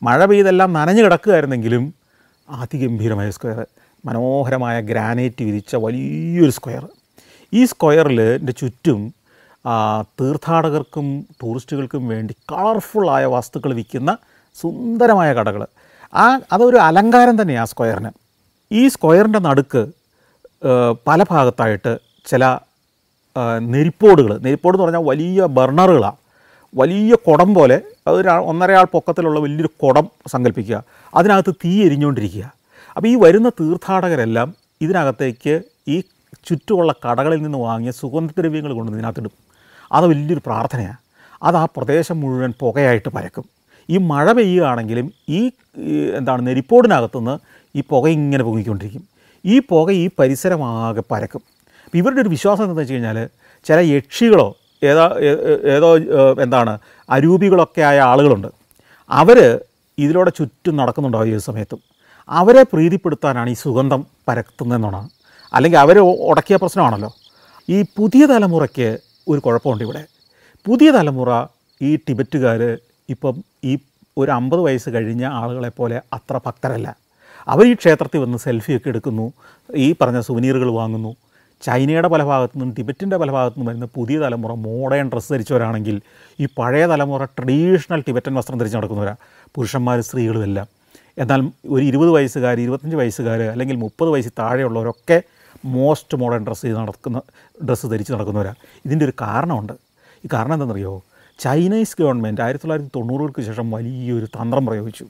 S1: മഴ പെയ്തെല്ലാം നനഞ്ഞു കിടക്കുകയായിരുന്നെങ്കിലും അതിഗംഭീരമായ സ്ക്വയർ മനോഹരമായ ഗ്രാനൈറ്റ് വിരിച്ച വലിയൊരു സ്ക്വയർ ഈ സ്ക്വയറിൽ എൻ്റെ ചുറ്റും ആ, തീർത്ഥാടകർക്കും ടൂറിസ്റ്റുകൾക്കും വേണ്ടി കളർഫുള്ളായ വസ്തുക്കൾ വിൽക്കുന്ന സുന്ദരമായ കടകൾ ആ അതൊരു അലങ്കാരം തന്നെയാണ് ആ സ്ക്വയറിന് ഈ സ്ക്വയറിൻ്റെ നടുക്ക് ഏഹ്, പല ഭാഗത്തായിട്ട് ചില ഏഹ്, നെരിപ്പോടുകൾ നെരിപ്പോട് എന്ന് പറഞ്ഞാൽ വലിയ ബർണറുകളാണ് വലിയ കുടം പോലെ അതൊരു ആ- ഒന്നരയാൾ പൊക്കത്തിലുള്ള വലിയൊരു കുടം സങ്കല്പിക്കുക അതിനകത്ത് തീ എരിഞ്ഞുകൊണ്ടിരിക്കുക അപ്പോൾ ഈ വരുന്ന തീർത്ഥാടകരെല്ലാം ഇതിനകത്തേക്ക് ഈ ചുറ്റുമുള്ള കടകളിൽ നിന്ന് വാങ്ങിയ സുഗന്ധദ്രവ്യങ്ങൾ കൊണ്ട് ഇതിനകത്തിടും അത് വലിയൊരു പ്രാർത്ഥനയാണ് അത് ആ പ്രദേശം മുഴുവൻ പുകയായിട്ട് പരക്കും ഈ മഴ പെയ്യുകയാണെങ്കിലും ഈ ഈ എന്താണ് നെരിപ്പോടിനകത്തുനിന്ന് ഈ പുക ഇങ്ങനെ പൊങ്ങിക്കൊണ്ടിരിക്കും ഈ പുക ഈ പരിസരമാകെ പരക്കും അപ്പോൾ ഇവരുടെ ഒരു വിശ്വാസം എന്താണെന്ന് വെച്ച് കഴിഞ്ഞാൽ ചില യക്ഷികളോ ഏതോ ഏ- ഏ- ഏതോ ഏഹ്, എന്താണ് അരൂപികളൊക്കെ ആയ ആളുകളുണ്ട് അവർ ഇതിലൂടെ ചുറ്റും നടക്കുന്നുണ്ടാവും ഈ ഒരു സമയത്തും അവരെ പ്രീതിപ്പെടുത്താനാണ് ഈ സുഗന്ധം പരത്തുന്നതെന്നാണ് അല്ലെങ്കിൽ അവർ ഉടക്കിയ പ്രശ്നമാണല്ലോ ഈ പുതിയ തലമുറയ്ക്ക് ഒരു കുഴപ്പമുണ്ട് ഇവിടെ പുതിയ തലമുറ ഈ ടിബറ്റുകാർ ഇപ്പം ഈ ഒരു അമ്പത് വയസ്സ് കഴിഞ്ഞ ആളുകളെ പോലെ അത്ര ഭക്തരല്ല അവർ ഈ ക്ഷേത്രത്തിൽ വന്ന് സെൽഫിയൊക്കെ എടുക്കുന്നു ഈ പറഞ്ഞ സുവനീറുകൾ വാങ്ങുന്നു ചൈനയുടെ പല ഭാഗത്തു നിന്നും ടിബറ്റിൻ്റെ പല ഭാഗത്തു നിന്നും വരുന്ന പുതിയ തലമുറ മോഡേൺ ഡ്രസ്സ് ധരിച്ചവരാണെങ്കിൽ ഈ പഴയ തലമുറ ട്രഡീഷണൽ ടിബറ്റൻ വസ്ത്രം ധരിച്ച് നടക്കുന്നവരാണ് പുരുഷന്മാരും സ്ത്രീകളും എല്ലാം എന്നാൽ ഒരു ഇരുപത് വയസ്സുകാർ ഇരുപത്തഞ്ച് വയസ്സുകാർ അല്ലെങ്കിൽ മുപ്പത് വയസ്സിൽ താഴെയുള്ളവരൊക്കെ മോസ്റ്റ് മോഡേൺ ഡ്രസ്സ് ചെയ്ത് നടക്കുന്ന ഡ്രസ്സ് ധരിച്ച് നടക്കുന്നവരാണ് ഇതിൻ്റെ ഒരു കാരണമുണ്ട് ഈ കാരണം എന്താണെന്നറിയോ ചൈനീസ് ഗവൺമെൻറ് ആയിരത്തി തൊള്ളായിരത്തി തൊണ്ണൂറുകൾക്ക് ശേഷം വലിയൊരു തന്ത്രം പ്രയോഗിച്ചു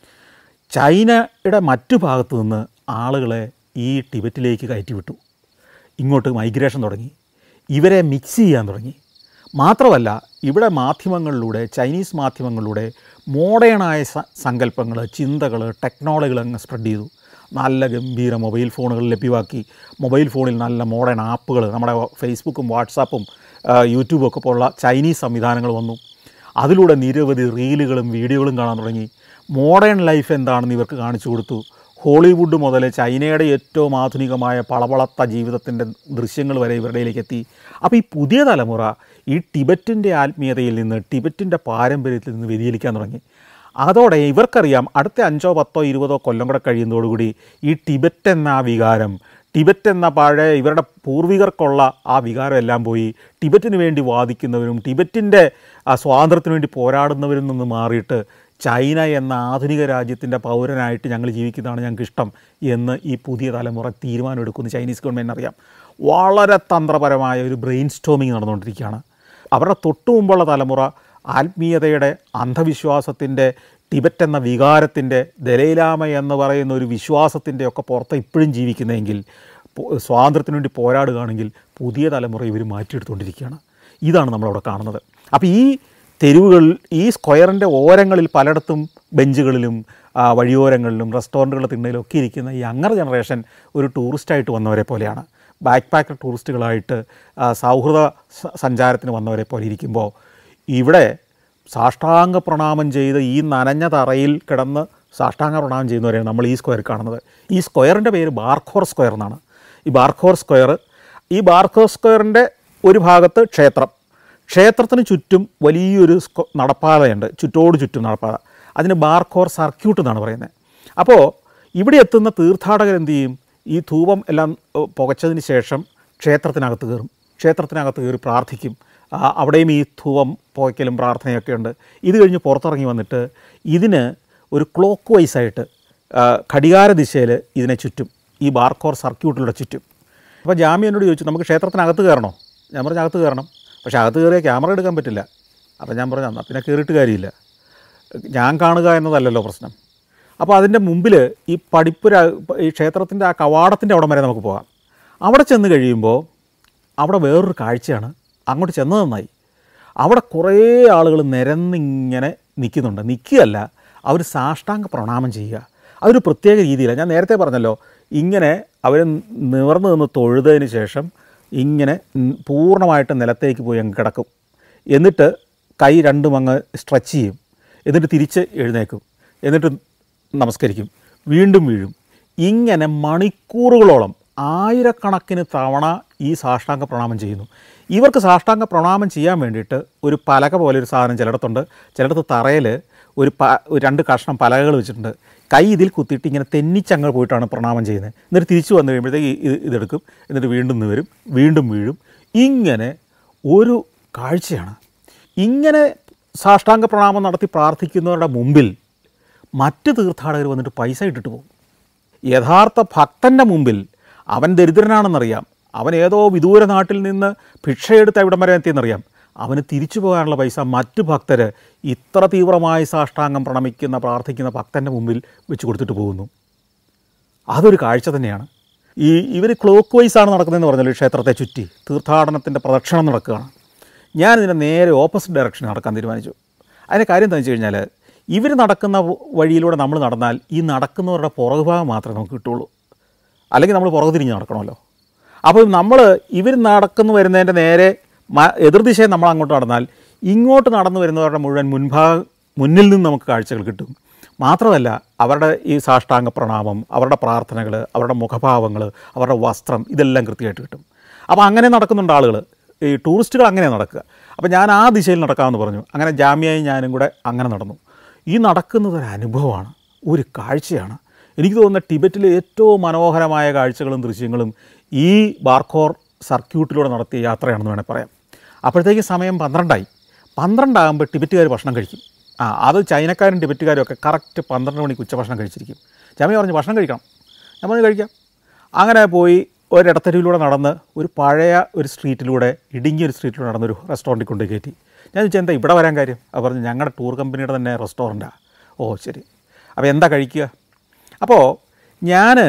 S1: ചൈനയുടെ മറ്റു ഭാഗത്തു നിന്ന് ആളുകളെ ഈ ടിബറ്റിലേക്ക് കയറ്റിവിട്ടു ഇങ്ങോട്ട് മൈഗ്രേഷൻ തുടങ്ങി ഇവരെ മിക്സ് ചെയ്യാൻ തുടങ്ങി മാത്രമല്ല ഇവിടെ മാധ്യമങ്ങളിലൂടെ ചൈനീസ് മാധ്യമങ്ങളിലൂടെ മോഡേണായ സ സങ്കല്പങ്ങൾ ചിന്തകൾ ടെക്നോളജികൾ അങ്ങ് സ്പ്രെഡ് ചെയ്തു നല്ല ഗംഭീര മൊബൈൽ ഫോണുകൾ ലഭ്യമാക്കി മൊബൈൽ ഫോണിൽ നല്ല മോഡേൺ ആപ്പുകൾ നമ്മുടെ ഫേസ്ബുക്കും വാട്സാപ്പും ആ, യൂട്യൂബും ഒക്കെ പോലുള്ള ചൈനീസ് സംവിധാനങ്ങൾ വന്നു അതിലൂടെ നിരവധി റീലുകളും വീഡിയോകളും കാണാൻ തുടങ്ങി മോഡേൺ ലൈഫ് എന്താണെന്ന് ഇവർക്ക് കാണിച്ചു കൊടുത്തു ഹോളിവുഡ് മുതൽ ചൈനയുടെ ഏറ്റവും ആധുനികമായ പളവളത്ത ജീവിതത്തിൻ്റെ ദൃശ്യങ്ങൾ വരെ ഇവരുടെ ഇടയിലേക്ക് എത്തി അപ്പോൾ ഈ പുതിയ തലമുറ ഈ ടിബറ്റിൻ്റെ ആത്മീയതയിൽ നിന്ന് ടിബറ്റിൻ്റെ പാരമ്പര്യത്തിൽ നിന്ന് വ്യതിചലിക്കാൻ തുടങ്ങി അതോടെ ഇവർക്കറിയാം അടുത്ത അഞ്ചോ പത്തോ ഇരുപതോ കൊല്ലം കൂടെ കഴിയുന്നതോടുകൂടി ഈ ടിബറ്റ് എന്ന ആ വികാരം ടിബറ്റ് എന്ന പഴയ ഇവരുടെ പൂർവികർക്കുള്ള ആ വികാരം എല്ലാം പോയി ടിബറ്റിന് വേണ്ടി വാദിക്കുന്നവരും ടിബറ്റിൻ്റെ ആ സ്വാതന്ത്ര്യത്തിന് വേണ്ടി പോരാടുന്നവരിൽ നിന്ന് മാറിയിട്ട് ചൈന എന്ന ആധുനിക രാജ്യത്തിൻ്റെ പൗരനായിട്ട് ഞങ്ങൾ ജീവിക്കുന്നതാണ് ഞങ്ങൾക്ക് ഇഷ്ടം എന്ന് ഈ പുതിയ തലമുറ തീരുമാനമെടുക്കുമെന്ന് ചൈനീസ് ഗവൺമെൻറ് അറിയാം വളരെ തന്ത്രപരമായ ഒരു ബ്രെയിൻ സ്റ്റോമിങ് നടന്നുകൊണ്ടിരിക്കുകയാണ് അവരുടെ തൊട്ടു മുമ്പുള്ള തലമുറ ആത്മീയതയുടെ അന്ധവിശ്വാസത്തിൻ്റെ ടിബറ്റ് എന്ന വികാരത്തിൻ്റെ ദലൈലാമ എന്ന് പറയുന്ന ഒരു വിശ്വാസത്തിൻ്റെ ഒക്കെ പുറത്ത് ഇപ്പോഴും ജീവിക്കുന്നതെങ്കിൽ പോ- സ്വാതന്ത്ര്യത്തിന് വേണ്ടി പോരാടുകയാണെങ്കിൽ പുതിയ തലമുറ ഇവർ മാറ്റിയെടുത്തുകൊണ്ടിരിക്കുകയാണ് ഇതാണ് നമ്മളവിടെ കാണുന്നത് അപ്പോൾ ഈ തെരുവുകൾ ഈ സ്ക്വയറിൻ്റെ ഓരങ്ങളിൽ പലയിടത്തും ബെഞ്ചുകളിലും ആ, വഴിയോരങ്ങളിലും റെസ്റ്റോറൻറ്റുകളുടെ തിണ്ണയിലും ഒക്കെ ഇരിക്കുന്ന ഈ യങ്ങർ ജനറേഷൻ ഒരു ടൂറിസ്റ്റായിട്ട് വന്നവരെ പോലെയാണ് ബാക്ക് പാക്കർ ടൂറിസ്റ്റുകളായിട്ട് ആ, സൗഹൃദ സ- സഞ്ചാരത്തിന് വന്നവരെ പോലെ ഇരിക്കുമ്പോൾ ഇവിടെ സാഷ്ടാംഗ പ്രണാമം ചെയ്ത് ഈ നനഞ്ഞ തറയിൽ കിടന്ന് സാഷ്ടാംഗ പ്രണാമം ചെയ്യുന്നവരെയാണ് നമ്മൾ ഈ സ്ക്വയർ കാണുന്നത് ഈ സ്ക്വയറിൻ്റെ പേര് ബാർഖോർ സ്ക്വയർ എന്നാണ് ഈ ബാർഖോർ സ്ക്വയർ ഈ ബാർഖോർ സ്ക്വയറിൻ്റെ ഒരു ഭാഗത്ത് ക്ഷേത്രം ക്ഷേത്രത്തിന് ചുറ്റും വലിയൊരു സ്ക്വ നടപ്പാതയുണ്ട് ചുറ്റോട് ചുറ്റും നടപ്പാത അതിന് ബാർഖോർ സർക്യൂട്ട് എന്നാണ് പറയുന്നത് അപ്പോൾ ഇവിടെ എത്തുന്ന തീർത്ഥാടകർ എന്ത് ചെയ്യും ഈ ധൂപം എല്ലാം ഏഹ്, പുകച്ചതിന് ശേഷം ക്ഷേത്രത്തിനകത്ത് കയറും ക്ഷേത്രത്തിനകത്ത് കയറി പ്രാർത്ഥിക്കും ആ, അവിടെയും ഈ ധൂപം പുകയ്ക്കലും പ്രാർത്ഥനയൊക്കെ ഉണ്ട് ഇത് കഴിഞ്ഞ് പുറത്തിറങ്ങി വന്നിട്ട് ഇതിന് ഒരു ക്ലോക്ക് വൈസായിട്ട് ഘടികാര ദിശയിൽ ഇതിനെ ചുറ്റും ഈ ബാർക്കോർ സർക്യൂട്ടിലൂടെ ചുറ്റും അപ്പോൾ ജാമ്യ എന്നോട് ചോദിച്ചു നമുക്ക് ക്ഷേത്രത്തിനകത്ത് കയറണോ ഞാൻ പറഞ്ഞു അകത്ത് കയറണം പക്ഷേ അകത്ത് കയറിയാൽ ക്യാമറ എടുക്കാൻ പറ്റില്ല അപ്പോൾ ഞാൻ പറഞ്ഞു എന്നാൽ പിന്നെ കയറിയിട്ട് കാര്യമില്ല ഞാൻ കാണുക എന്നതല്ലല്ലോ പ്രശ്നം അപ്പോൾ അതിൻ്റെ മുമ്പിൽ ഈ പടിപ്പുര ഈ ക്ഷേത്രത്തിൻ്റെ ആ കവാടത്തിൻ്റെ അവിടം വരെ നമുക്ക് പോകാം അവിടെ ചെന്ന് കഴിയുമ്പോൾ അവിടെ വേറൊരു കാഴ്ചയാണ് അങ്ങോട്ട് ചെന്നത് നന്നായി അവിടെ കുറേ ആളുകൾ നിരന്നിങ്ങനെ നിൽക്കുന്നുണ്ട് നിൽക്കുകയല്ല അവർ സാഷ്ടാംഗ പ്രണാമം ചെയ്യുക അതൊരു പ്രത്യേക രീതിയിലാണ് ഞാൻ നേരത്തെ പറഞ്ഞല്ലോ ഇങ്ങനെ അവർ നിവർന്നു നിന്ന് തൊഴുതതിന് ശേഷം ഇങ്ങനെ ഉം പൂർണ്ണമായിട്ട് നിലത്തേക്ക് പോയി അങ്ങ് കിടക്കും എന്നിട്ട് കൈ രണ്ടും അങ്ങ് സ്ട്രെച്ച് ചെയ്യും എന്നിട്ട് തിരിച്ച് എഴുന്നേക്കും എന്നിട്ട് നമസ്കരിക്കും വീണ്ടും വീഴും ഇങ്ങനെ മണിക്കൂറുകളോളം ആയിരക്കണക്കിന് തവണ ഈ സാഷ്ടാംഗ പ്രണാമം ചെയ്യുന്നു ഇവർക്ക് സാഷ്ടാംഗ പ്രണാമം ചെയ്യാൻ വേണ്ടിയിട്ട് ഒരു പലക പോലെ ഒരു സാധനം ചിലയിടത്തുണ്ട് ചിലയിടത്ത് തറയിൽ ഒരു പ ഒരു രണ്ട് കഷ്ണം പലകകൾ വെച്ചിട്ടുണ്ട് കൈ ഇതിൽ കുത്തിയിട്ട് ഇങ്ങനെ തെന്നിച്ചങ്ങ് പോയിട്ടാണ് പ്രണാമം ചെയ്യുന്നത് എന്നിട്ട് തിരിച്ചു വന്നു കഴിയുമ്പോഴത്തേക്ക് ഇത് ഇതെടുക്കും എന്നിട്ട് വീണ്ടും നിന്ന് വരും വീണ്ടും വീഴും ഇങ്ങനെ ഒരു കാഴ്ചയാണ് ഇങ്ങനെ സാഷ്ടാംഗ പ്രണാമം നടത്തി പ്രാർത്ഥിക്കുന്നവരുടെ മുമ്പിൽ മറ്റ് തീർത്ഥാടകർ വന്നിട്ട് പൈസ ഇട്ടിട്ട് പോകും യഥാർത്ഥ ഭക്തൻ്റെ മുമ്പിൽ അവൻ ദരിദ്രനാണെന്നറിയാം അവൻ ഏതോ വിദൂര നാട്ടിൽ നിന്ന് ഭിക്ഷയെടുത്ത് ഇവിടം വരെ എത്തിയെന്നറിയാം അവന് തിരിച്ചു പോകാനുള്ള പൈസ മറ്റു ഭക്തർ ഇത്ര തീവ്രമായി സാഷ്ടാംഗം പ്രണമിക്കുന്ന പ്രാർത്ഥിക്കുന്ന ഭക്തൻ്റെ മുമ്പിൽ വെച്ച് കൊടുത്തിട്ട് പോകുന്നു അതൊരു കാഴ്ച തന്നെയാണ് ഈ ഇവർ ക്ലോക്ക് വൈസാണ് നടക്കുന്നതെന്ന് പറഞ്ഞാൽ ക്ഷേത്രത്തെ ചുറ്റി തീർത്ഥാടനത്തിൻ്റെ പ്രദക്ഷിണം നടക്കുകയാണ് ഞാനിതിനെ നേരെ ഓപ്പോസിറ്റ് ഡയറക്ഷൻ നടക്കാൻ തീരുമാനിച്ചു അതിൻ്റെ കാര്യം എന്താണെന്ന് വെച്ച് കഴിഞ്ഞാൽ ഇവർ നടക്കുന്ന വഴിയിലൂടെ നമ്മൾ നടന്നാൽ ഈ നടക്കുന്നവരുടെ പുറകു ഭാഗം മാത്രമേ നമുക്ക് കിട്ടുള്ളൂ അല്ലെങ്കിൽ നമ്മൾ പുറകു തിരിഞ്ഞ് നടക്കണമല്ലോ അപ്പോൾ നമ്മൾ ഇവർ നടക്കുന്നു വരുന്നതിൻ്റെ നേരെ മ- എതിർദിശയിൽ നമ്മൾ അങ്ങോട്ട് നടന്നാൽ ഇങ്ങോട്ട് നടന്നു വരുന്നവരുടെ മുഴുവൻ മുൻഭാഗം മുന്നിൽ നിന്ന് നമുക്ക് കാഴ്ചകൾ കിട്ടും മാത്രമല്ല അവരുടെ ഈ സാഷ്ടാംഗ പ്രണാമം അവരുടെ പ്രാർത്ഥനകൾ അവരുടെ മുഖഭാവങ്ങൾ അവരുടെ വസ്ത്രം ഇതെല്ലാം കൃത്യമായിട്ട് കിട്ടും അപ്പോൾ അങ്ങനെ നടക്കുന്നുണ്ട് ആളുകൾ ഈ ടൂറിസ്റ്റുകൾ അങ്ങനെ നടക്കുക അപ്പോൾ ഞാൻ ആ ദിശയിൽ നടക്കാമെന്ന് പറഞ്ഞു അങ്ങനെ ജാമ്യയായി ഞാനും കൂടെ അങ്ങനെ നടന്നു ഈ നടക്കുന്നത് ഒരു അനുഭവമാണ് ഒരു കാഴ്ചയാണ് എനിക്ക് തോന്നുന്ന ടിബറ്റിലെ ഏറ്റവും മനോഹരമായ കാഴ്ചകളും ദൃശ്യങ്ങളും ഈ ബാർക്കോർ സർക്യൂട്ടിലൂടെ നടത്തിയ യാത്രയാണെന്ന് വേണേൽ പറയാം അപ്പോഴത്തേക്ക് സമയം പന്ത്രണ്ടായി പന്ത്രണ്ടാകുമ്പോൾ ടിബറ്റുകാർ ഭക്ഷണം കഴിക്കും ആ അത് ചൈനക്കാരും ടിബറ്റുകാരും ഒക്കെ കറക്റ്റ് പന്ത്രണ്ട് മണിക്ക് ഉച്ചഭക്ഷണം കഴിച്ചിരിക്കും ജാമ്യ പറഞ്ഞു ഭക്ഷണം കഴിക്കണം ഞാൻ പറഞ്ഞു കഴിക്കാം അങ്ങനെ പോയി ഒരിടത്തരിയിലൂടെ നടന്ന് ഒരു പഴയ ഒരു സ്ട്രീറ്റിലൂടെ ഇടുങ്ങിയ ഒരു സ്ട്രീറ്റിലൂടെ നടന്നൊരു റെസ്റ്റോറൻറ്റിൽ കൊണ്ട് കയറ്റി ഞാൻ ചോദിച്ചാൽ എന്താ ഇവിടെ വരാൻ കാര്യം അത് പറഞ്ഞു ഞങ്ങളുടെ ടൂർ കമ്പനിയുടെ തന്നെ റെസ്റ്റോറൻറ്റാണ് ഓ ശരി അപ്പോൾ എന്താ കഴിക്കുക അപ്പോൾ ഞാൻ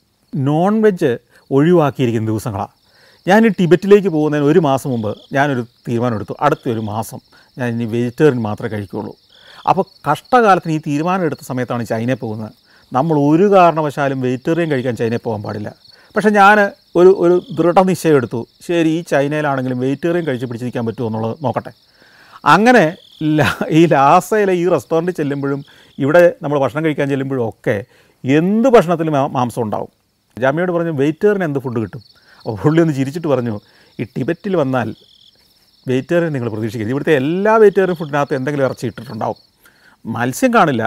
S1: നോൺ വെജ് ഒഴിവാക്കിയിരിക്കുന്ന ദിവസങ്ങളാണ് ഞാൻ ഈ ടിബറ്റിലേക്ക് പോകുന്നതിന് ഒരു മാസം മുമ്പ് ഞാനൊരു തീരുമാനമെടുത്തു അടുത്ത ഒരു മാസം ഞാൻ ഇനി വെജിറ്റേറിയൻ മാത്രമേ കഴിക്കുകയുള്ളൂ അപ്പോൾ കഷ്ടകാലത്തിന് ഈ തീരുമാനം എടുത്ത സമയത്താണ് ചൈനയിൽ പോകുന്നത് നമ്മൾ ഒരു കാരണവശാലും വെജിറ്റേറിയൻ കഴിക്കാൻ ചൈനയിൽ പോകാൻ പാടില്ല പക്ഷേ ഞാൻ ഒരു ഒരു ദൃഢനിശ്ചയം എടുത്തു ശരി ഈ ചൈനയിലാണെങ്കിലും വെജിറ്റേറിയൻ കഴിച്ച് പിടിച്ചിരിക്കാൻ പറ്റുമോ എന്നുള്ളത് നോക്കട്ടെ അങ്ങനെ ലാ- ഈ ലാസയിലെ ഈ റെസ്റ്റോറൻറ്റിൽ ചെല്ലുമ്പോഴും ഇവിടെ നമ്മൾ ഭക്ഷണം കഴിക്കാൻ ചെല്ലുമ്പോഴും ഒക്കെ എന്ത് ഭക്ഷണത്തിലും മാ- മാംസം ഉണ്ടാവും ജാമ്യയോട് പറഞ്ഞു വെജിറ്റേറിയൻ എന്ത് ഫുഡ് കിട്ടും അപ്പോൾ പുള്ളി ഒന്ന് ചിരിച്ചിട്ട് പറഞ്ഞു ഈ ടിബറ്റിൽ വന്നാൽ വെജിറ്റേറിയൻ നിങ്ങൾ പ്രതീക്ഷിക്കരുത് ഇവിടുത്തെ എല്ലാ വെജിറ്റേറിയൻ ഫുഡിനകത്ത് എന്തെങ്കിലും ഇറച്ചി ഇട്ടിട്ടുണ്ടാവും മത്സ്യം കാണില്ല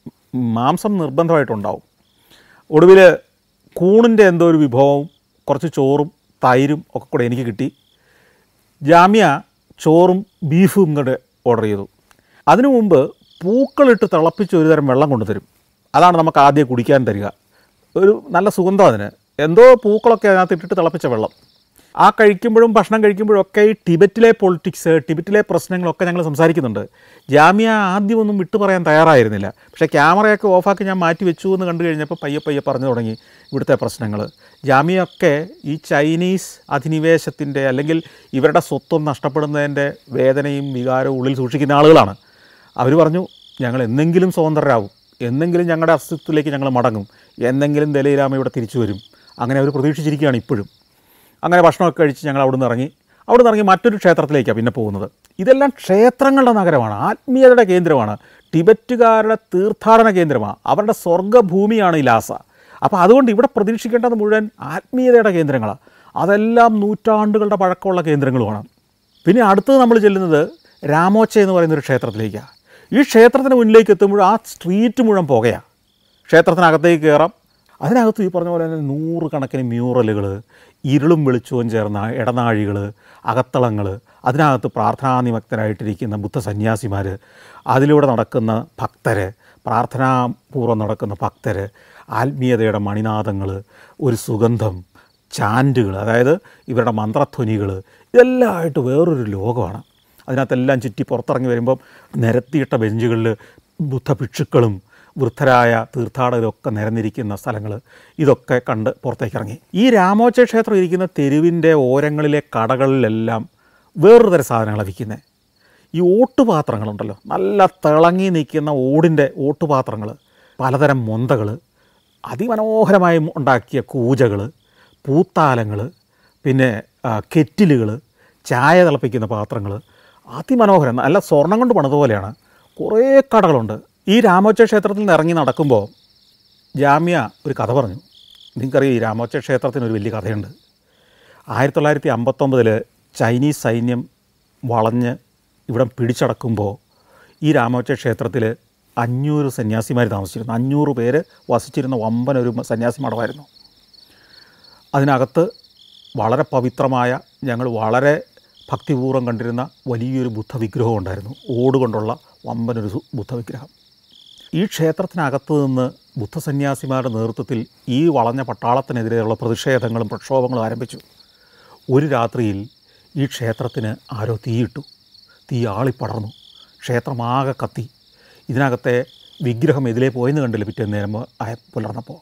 S1: മാംസം നിർബന്ധമായിട്ടുണ്ടാവും ഒടുവിൽ കൂണിൻ്റെ എന്തോ ഒരു വിഭവവും കുറച്ച് ചോറും തൈരും ഒക്കെ കൂടെ എനിക്ക് കിട്ടി ജാമ്യ ചോറും ബീഫും കൂടെ ഓർഡർ ചെയ്തു അതിനു മുമ്പ് പൂക്കളിട്ട് തിളപ്പിച്ച് ഒരു തരം വെള്ളം കൊണ്ടുതരും അതാണ് നമുക്ക് ആദ്യം കുടിക്കാൻ തരിക ഒരു നല്ല സുഗന്ധം അതിന് എന്തോ പൂക്കളൊക്കെ അതിനകത്ത് ഇട്ടിട്ട് തിളപ്പിച്ച വെള്ളം ആ കഴിക്കുമ്പോഴും ഭക്ഷണം കഴിക്കുമ്പോഴും ഒക്കെ ഈ ടിബറ്റിലെ പൊളിറ്റിക്സ് ടിബറ്റിലെ പ്രശ്നങ്ങളൊക്കെ ഞങ്ങൾ സംസാരിക്കുന്നുണ്ട് ജാമ്യ ആദ്യമൊന്നും വിട്ടു പറയാൻ തയ്യാറായിരുന്നില്ല പക്ഷേ ക്യാമറയൊക്കെ ഓഫാക്കി ഞാൻ മാറ്റി വെച്ചു എന്ന് കണ്ടു കഴിഞ്ഞപ്പോൾ പയ്യെ പയ്യെ പറഞ്ഞു തുടങ്ങി ഇവിടുത്തെ പ്രശ്നങ്ങൾ ജാമ്യയൊക്കെ ഈ ചൈനീസ് അധിനിവേശത്തിൻ്റെ അല്ലെങ്കിൽ ഇവരുടെ സ്വത്വം നഷ്ടപ്പെടുന്നതിൻ്റെ വേദനയും വികാരവും ഉള്ളിൽ സൂക്ഷിക്കുന്ന ആളുകളാണ് അവർ പറഞ്ഞു ഞങ്ങൾ എന്നെങ്കിലും സ്വതന്ത്രരാകും എന്നെങ്കിലും ഞങ്ങളുടെ അസ്തിത്വത്തിലേക്ക് ഞങ്ങൾ മടങ്ങും എന്നെങ്കിലും ദലൈലാമ ഇവിടെ തിരിച്ചു വരും അങ്ങനെ അവർ പ്രതീക്ഷിച്ചിരിക്കുകയാണ് ഇപ്പോഴും അങ്ങനെ ഭക്ഷണമൊക്കെ കഴിച്ച് ഞങ്ങൾ അവിടെ നിന്ന് ഇറങ്ങി അവിടെ നിന്ന് ഇറങ്ങി മറ്റൊരു ക്ഷേത്രത്തിലേക്കാണ് പിന്നെ പോകുന്നത് ഇതെല്ലാം ക്ഷേത്രങ്ങളുടെ നഗരമാണ് ആത്മീയതയുടെ കേന്ദ്രമാണ് ടിബറ്റുകാരുടെ തീർത്ഥാടന കേന്ദ്രമാണ് അവരുടെ സ്വർഗ്ഗഭൂമിയാണ് ഈ ലാസ അപ്പോൾ അതുകൊണ്ട് ഇവിടെ പ്രതീക്ഷിക്കേണ്ടത് മുഴുവൻ ആത്മീയതയുടെ കേന്ദ്രങ്ങളാണ് അതെല്ലാം നൂറ്റാണ്ടുകളുടെ പഴക്കമുള്ള കേന്ദ്രങ്ങളുമാണ് പിന്നെ അടുത്തത് നമ്മൾ ചെല്ലുന്നത് രാമോച്ച എന്ന് പറയുന്ന ഒരു ക്ഷേത്രത്തിലേക്കാണ് ഈ ക്ഷേത്രത്തിന് മുന്നിലേക്ക് എത്തുമ്പോൾ ആ സ്ട്രീറ്റ് മുഴുവൻ പുകയാണ് ക്ഷേത്രത്തിനകത്തേക്ക് കയറാം അതിനകത്ത് ഈ പറഞ്ഞ പോലെ തന്നെ നൂറുകണക്കിന് മ്യൂറലുകൾ ഇരുളും വെളിച്ചവും ചേർന്ന ഇടനാഴികൾ അകത്തളങ്ങൾ അതിനകത്ത് പ്രാർത്ഥനാനിമക്തരായിട്ടിരിക്കുന്ന ബുദ്ധ സന്യാസിമാർ അതിലൂടെ നടക്കുന്ന ഭക്തർ പ്രാർത്ഥനാപൂർവ്വം നടക്കുന്ന ഭക്തർ ആത്മീയതയുടെ മണിനാദങ്ങൾ ഒരു സുഗന്ധം ചാൻറ്റുകൾ അതായത് ഇവരുടെ മന്ത്രധ്വനികൾ ഇതെല്ലാം ആയിട്ട് വേറൊരു ലോകമാണ് അതിനകത്തെല്ലാം ചുറ്റി പുറത്തിറങ്ങി വരുമ്പം നിരത്തിയിട്ട ബെഞ്ചുകളിൽ ബുദ്ധഭിക്ഷുക്കളും വൃദ്ധരായ തീർത്ഥാടകരൊക്കെ നിരന്നിരിക്കുന്ന സ്ഥലങ്ങൾ ഇതൊക്കെ കണ്ട് പുറത്തേക്ക് ഇറങ്ങി ഈ രാമോച്ച ക്ഷേത്രം ഇരിക്കുന്ന തെരുവിൻ്റെ ഓരങ്ങളിലെ കടകളിലെല്ലാം വേറൊരു തരം സാധനങ്ങളാണ് വിൽക്കുന്നത് ഈ ഓട്ടുപാത്രങ്ങളുണ്ടല്ലോ നല്ല തിളങ്ങി നിൽക്കുന്ന ഓടിൻ്റെ ഓട്ടുപാത്രങ്ങൾ പലതരം മൊന്തകൾ അതിമനോഹരമായി ഉണ്ടാക്കിയ കൂജകൾ പൂത്താലങ്ങൾ പിന്നെ കെറ്റിലുകൾ ചായ തിളപ്പിക്കുന്ന പാത്രങ്ങൾ അതിമനോഹരം നല്ല സ്വർണം കൊണ്ട് പണിതുപോലെയാണ് കുറേ കടകളുണ്ട് ഈ രാമോച്ച ക്ഷേത്രത്തിൽ നിന്ന് ഇറങ്ങി നടക്കുമ്പോൾ ജാമ്യ ഒരു കഥ പറഞ്ഞു നിങ്ങൾക്കറിയാം ഈ രാമോച്ച ക്ഷേത്രത്തിന് ഒരു വലിയ കഥയുണ്ട് ആയിരത്തി തൊള്ളായിരത്തി അമ്പത്തൊമ്പതിൽ ചൈനീസ് സൈന്യം വളഞ്ഞ് ഇവിടം പിടിച്ചടക്കുമ്പോൾ ഈ രാമോച്ച ക്ഷേത്രത്തിൽ അഞ്ഞൂറ് സന്യാസിമാർ താമസിച്ചിരുന്നു അഞ്ഞൂറ് പേര് വസിച്ചിരുന്ന വമ്പൻ ഒരു സന്യാസി മഠമായിരുന്നു അതിനകത്ത് വളരെ പവിത്രമായ ഞങ്ങൾ വളരെ ഭക്തിപൂർവ്വം കണ്ടിരുന്ന വലിയൊരു ബുദ്ധവിഗ്രഹം ഉണ്ടായിരുന്നു ഓടുകൊണ്ടുള്ള വമ്പനൊരു സു- ബുദ്ധവിഗ്രഹം ഈ ക്ഷേത്രത്തിനകത്ത് നിന്ന് ബുദ്ധസന്യാസിമാരുടെ നേതൃത്വത്തിൽ ഈ വളഞ്ഞ പട്ടാളത്തിനെതിരെയുള്ള പ്രതിഷേധങ്ങളും പ്രക്ഷോഭങ്ങളും ആരംഭിച്ചു ഒരു രാത്രിയിൽ ഈ ക്ഷേത്രത്തിന് ആരോ തീയിട്ടു തീ ആളിപ്പടർന്നു ക്ഷേത്രമാകെ കത്തി ഇതിനകത്തെ വിഗ്രഹം എതിലേ പോയെന്ന് കണ്ടില്ല പിറ്റേ നേരം ആയ പുലർന്നപ്പോൾ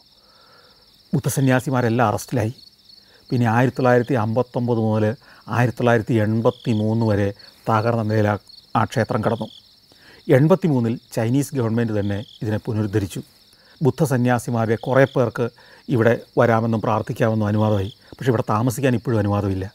S1: ബുദ്ധസന്യാസിമാരെല്ലാം അറസ്റ്റിലായി പിന്നെ ആയിരത്തി തൊള്ളായിരത്തി അമ്പത്തൊമ്പത് മുതൽ ആയിരത്തി തൊള്ളായിരത്തി എൺപത്തി മൂന്ന് വരെ തകർന്ന നിലയിൽ ആ- ആ ക്ഷേത്രം കടന്നു എൺപത്തി മൂന്നിൽ ചൈനീസ് ഗവൺമെൻറ് തന്നെ ഇതിനെ പുനരുദ്ധരിച്ചു ബുദ്ധസന്യാസിമാരെ കുറേ പേർക്ക് ഇവിടെ വരാമെന്നും പ്രാർത്ഥിക്കാമെന്നും അനുവാദമായി പക്ഷേ ഇവിടെ താമസിക്കാൻ ഇപ്പോഴും അനുവാദമില്ല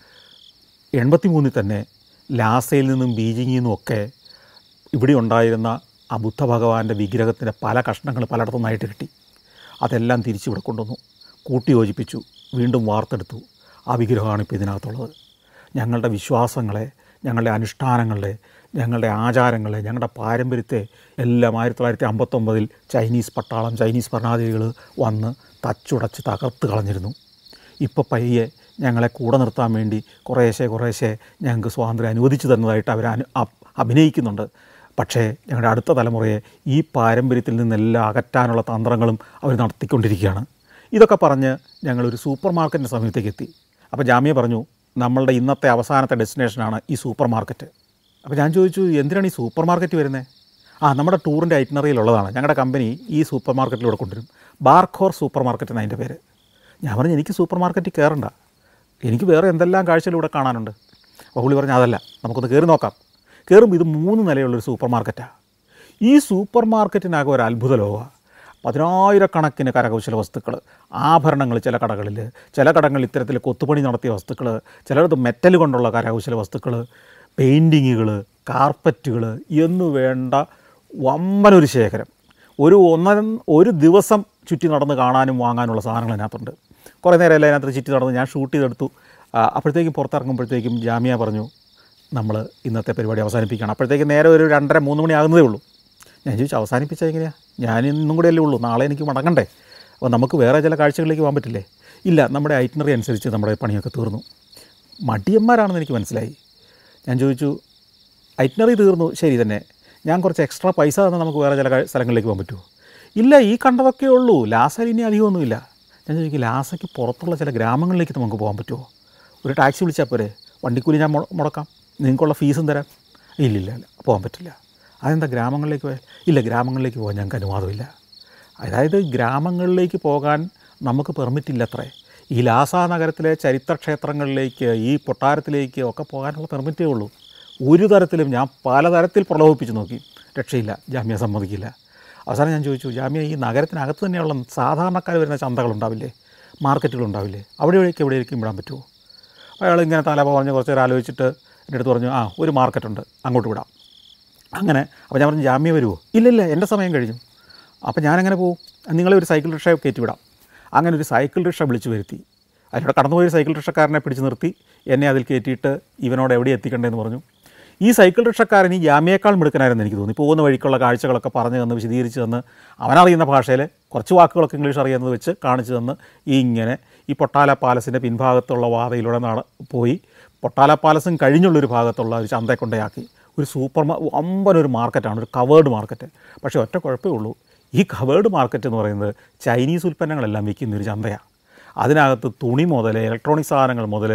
S1: എൺപത്തി മൂന്നിൽ തന്നെ ലാസയിൽ നിന്നും ബീജിങ്ങിൽ നിന്നും ഒക്കെ ഇവിടെ ഉണ്ടായിരുന്ന ആ ബുദ്ധ ഭഗവാന്റെ വിഗ്രഹത്തിൻ്റെ പല കഷ്ണങ്ങൾ പലയിടത്തു നിന്നായിട്ട് കിട്ടി അതെല്ലാം തിരിച്ചിവിടെ കൊണ്ടുവന്നു കൂട്ടിയോജിപ്പിച്ചു വീണ്ടും വാർത്തെടുത്തു ആ വിഗ്രഹമാണ് ഇപ്പോൾ ഇതിനകത്തുള്ളത് ഞങ്ങളുടെ വിശ്വാസങ്ങളെ ഞങ്ങളുടെ അനുഷ്ഠാനങ്ങളെ ഞങ്ങളുടെ ആചാരങ്ങളെ ഞങ്ങളുടെ പാരമ്പര്യത്തെ എല്ലാം ആയിരത്തി തൊള്ളായിരത്തി അമ്പത്തൊമ്പതിൽ ചൈനീസ് പട്ടാളം ചൈനീസ് ഭരണാധികാരികൾ വന്ന് തച്ചുടച്ച് തകർത്ത് കളഞ്ഞിരുന്നു ഇപ്പോൾ പയ്യെ ഞങ്ങളെ കൂടെ നിർത്താൻ വേണ്ടി കുറേശ്ശെ കുറേശ്ശെ ഞങ്ങൾക്ക് സ്വാതന്ത്ര്യം അനുവദിച്ചു തന്നതായിട്ട് അവർ അനു അ- അഭിനയിക്കുന്നുണ്ട് പക്ഷേ ഞങ്ങളുടെ അടുത്ത തലമുറയെ ഈ പാരമ്പര്യത്തിൽ നിന്നെല്ലാം അകറ്റാനുള്ള തന്ത്രങ്ങളും അവർ നടത്തിക്കൊണ്ടിരിക്കുകയാണ് ഇതൊക്കെ പറഞ്ഞ് ഞങ്ങളൊരു സൂപ്പർ മാർക്കറ്റിൻ്റെ സമീപത്തേക്ക് എത്തി അപ്പോൾ ജാമ്യ പറഞ്ഞു നമ്മളുടെ ഇന്നത്തെ അവസാനത്തെ ഡെസ്റ്റിനേഷനാണ് ഈ സൂപ്പർ മാർക്കറ്റ് അപ്പോൾ ഞാൻ ചോദിച്ചു എന്തിനാണ് ഈ സൂപ്പർ മാർക്കറ്റ് വരുന്നത് ആ നമ്മുടെ ടൂറിൻ്റെ ഐറ്റിനറിയിലുള്ളതാണ് ഞങ്ങളുടെ കമ്പനി ഈ സൂപ്പർ മാർക്കറ്റിലൂടെ കൊണ്ടുവരും ബാർഖോർ സൂപ്പർ മാർക്കറ്റ് എന്നാണ് അതിൻ്റെ പേര് ഞാൻ പറഞ്ഞു എനിക്ക് സൂപ്പർ മാർക്കറ്റിൽ കയറണ്ട എനിക്ക് വേറെ എന്തെല്ലാം കാഴ്ചകളിവിടെ കാണാനുണ്ട് അപ്പോൾ പുള്ളി പറഞ്ഞു അതല്ല നമുക്കൊന്ന് കയറി നോക്കാം കയറുമ്പോൾ ഇത് മൂന്ന് നിലയുള്ളൊരു സൂപ്പർ മാർക്കറ്റാണ് ഈ സൂപ്പർ മാർക്കറ്റിനകം ഒരു അത്ഭുത ലോകമാണ് പതിനായിരക്കണക്കിന് കരകൗശല വസ്തുക്കൾ ആഭരണങ്ങൾ ചില കടകളിൽ ചില കടകളിൽ ഇത്തരത്തിൽ കൊത്തുപണി നടത്തിയ വസ്തുക്കൾ ചിലയിടത്ത് മെറ്റൽ കൊണ്ടുള്ള കരകൗശല വസ്തുക്കൾ പെയിൻറ്റിങ്ങുകൾ കാർപ്പറ്റുകൾ എന്നു വേണ്ട വമ്പനൊരു ശേഖരം ഒരു ഒന്നര ഒരു ദിവസം ചുറ്റി നടന്ന് കാണാനും വാങ്ങാനുള്ള സാധനങ്ങൾ അതിനകത്തുണ്ട് കുറേ നേരം എല്ലാം അതിനകത്ത് ചുറ്റി നടന്ന് ഞാൻ ഷൂട്ട് ചെയ്തെടുത്തു ആ, അപ്പോഴത്തേക്കും പുറത്തിറങ്ങുമ്പോഴത്തേക്കും ജാമ്യ പറഞ്ഞു നമ്മൾ ഇന്നത്തെ പരിപാടി അവസാനിപ്പിക്കണം അപ്പോഴത്തേക്കും നേരെ ഒരു രണ്ടര മൂന്ന് മണി ആകുന്നതേ ഉള്ളൂ ഞാൻ ചോദിച്ചു അവസാനിപ്പിച്ചാൽ എങ്ങനെയാണ് ഞാൻ ഇന്നും കൂടെ അല്ലേ ഉള്ളൂ നാളെ എനിക്ക് മടങ്ങണ്ടേ അപ്പോൾ നമുക്ക് വേറെ ചില കാഴ്ചകളിലേക്ക് പോകാൻ പറ്റില്ലേ ഇല്ല നമ്മുടെ ഐറ്റിനറി അനുസരിച്ച് നമ്മുടെ പണിയൊക്കെ തീർന്നു മടിയന്മാരാണെന്ന് എനിക്ക് മനസ്സിലായി ഞാൻ ചോദിച്ചു ഐറ്റിനറി തീർന്നു ശരി തന്നെ ഞാൻ കുറച്ച് എക്സ്ട്രാ പൈസ തന്നാൽ നമുക്ക് വേറെ ചില കാ- സ്ഥലങ്ങളിലേക്ക് പോകാൻ പറ്റുമോ ഇല്ല ഈ കണ്ടതൊക്കെ ഉള്ളൂ ലാസയിൽ ഇനി അധികമൊന്നുമില്ല ഞാൻ ചോദിക്കും ലാസയ്ക്ക് പുറത്തുള്ള ചില ഗ്രാമങ്ങളിലേക്ക് നമുക്ക് പോകാൻ പറ്റുമോ ഒരു ടാക്സി വിളിച്ചാൽ പോരെ വണ്ടിക്കൂലി ഞാൻ മുട- മുടക്കാം നിങ്ങൾക്കുള്ള ഫീസും തരാം ഇല്ലില്ല ഇല്ല പോകാൻ പറ്റില്ല അതെന്താ ഗ്രാമങ്ങളിലേക്ക് പോയാൽ ഇല്ല ഗ്രാമങ്ങളിലേക്ക് പോകാൻ ഞങ്ങൾക്ക് അനുവാദമില്ല അതായത് ഗ്രാമങ്ങളിലേക്ക് പോകാൻ നമുക്ക് പെർമിറ്റ് ഇല്ല അത്രേ ഈ ലാസ നഗരത്തിലെ ചരിത്ര ക്ഷേത്രങ്ങളിലേക്ക് ഈ കൊട്ടാരത്തിലേക്ക് ഒക്കെ പോകാനുള്ള പെർമിറ്റേ ഉള്ളൂ ഒരു തരത്തിലും ഞാൻ പലതരത്തിൽ പ്രലോഭിപ്പിച്ച് നോക്കി രക്ഷയില്ല ജാമ്യ സമ്മതിക്കില്ല അവസാനം ഞാൻ ചോദിച്ചു ജാമ്യ ഈ നഗരത്തിനകത്ത് തന്നെയുള്ള സാധാരണക്കാർ വരുന്ന ചന്തകളുണ്ടാവില്ലേ മാർക്കറ്റുകളുണ്ടാവില്ലേ അവിടെ എവിടേക്ക് എവിടേക്കും വിടാൻ പറ്റുമോ അയാൾ ഇങ്ങനെ തല പറഞ്ഞ് കുറച്ച് നേരം ആലോചിച്ചിട്ട് എൻ്റെ അടുത്ത് പറഞ്ഞു ആ ഒരു മാർക്കറ്റുണ്ട് അങ്ങോട്ട് വിടാം അങ്ങനെ അപ്പോൾ ഞാൻ പറഞ്ഞു ജാമ്യം വരുമോ ഇല്ലില്ല എൻ്റെ സമയം കഴിഞ്ഞു അപ്പോൾ ഞാനെങ്ങനെ പോകും നിങ്ങളെ ഒരു സൈക്കിൾ റിക്ഷ കയറ്റി വിടാം അങ്ങനെ ഒരു സൈക്കിൾ റിക്ഷ വിളിച്ചു വരുത്തി അതിലൂടെ കടന്നുപോയ സൈക്കിൾ റിക്ഷക്കാരനെ പിടിച്ച് നിർത്തി എന്നെ അതിൽ കയറ്റിയിട്ട് ഇവനോട് എവിടെ എത്തിക്കണ്ടേന്ന് പറഞ്ഞു ഈ സൈക്കിൾ റിക്ഷക്കാരൻ ഈ ജാമ്യേക്കാൾ മിടുക്കനായിരുന്നു എനിക്ക് തോന്നി പോകുന്ന വഴിക്കുള്ള കാഴ്ചകളൊക്കെ പറഞ്ഞു തന്ന് വിശദീകരിച്ച് തന്ന് അവനറിയുന്ന ഭാഷയിൽ കുറച്ച് വാക്കുകളൊക്കെ ഇംഗ്ലീഷ് അറിയുന്നത് വെച്ച് കാണിച്ചു തന്ന് ഈ ഇങ്ങനെ ഈ പൊട്ടാല പാലസിൻ്റെ പിൻഭാഗത്തുള്ള വാതയിലൂടെ നട പോയി പൊട്ടാല പാലസും കഴിഞ്ഞുള്ളൊരു ഭാഗത്തുള്ള ഒരു ചന്തയെ കൊണ്ടേയാക്കി ഒരു സൂപ്പർ മാ അമ്പനൊരു മാർക്കറ്റാണ് ഒരു കവേർഡ് മാർക്കറ്റ് പക്ഷേ ഒറ്റ കുഴപ്പമേ ഉള്ളൂ ഈ കവേർഡ് മാർക്കറ്റ് എന്ന് പറയുന്നത് ചൈനീസ് ഉൽപ്പന്നങ്ങളെല്ലാം വിൽക്കുന്ന ഒരു ചന്തയാണ് അതിനകത്ത് തുണി മുതൽ ഇലക്ട്രോണിക് സാധനങ്ങൾ മുതൽ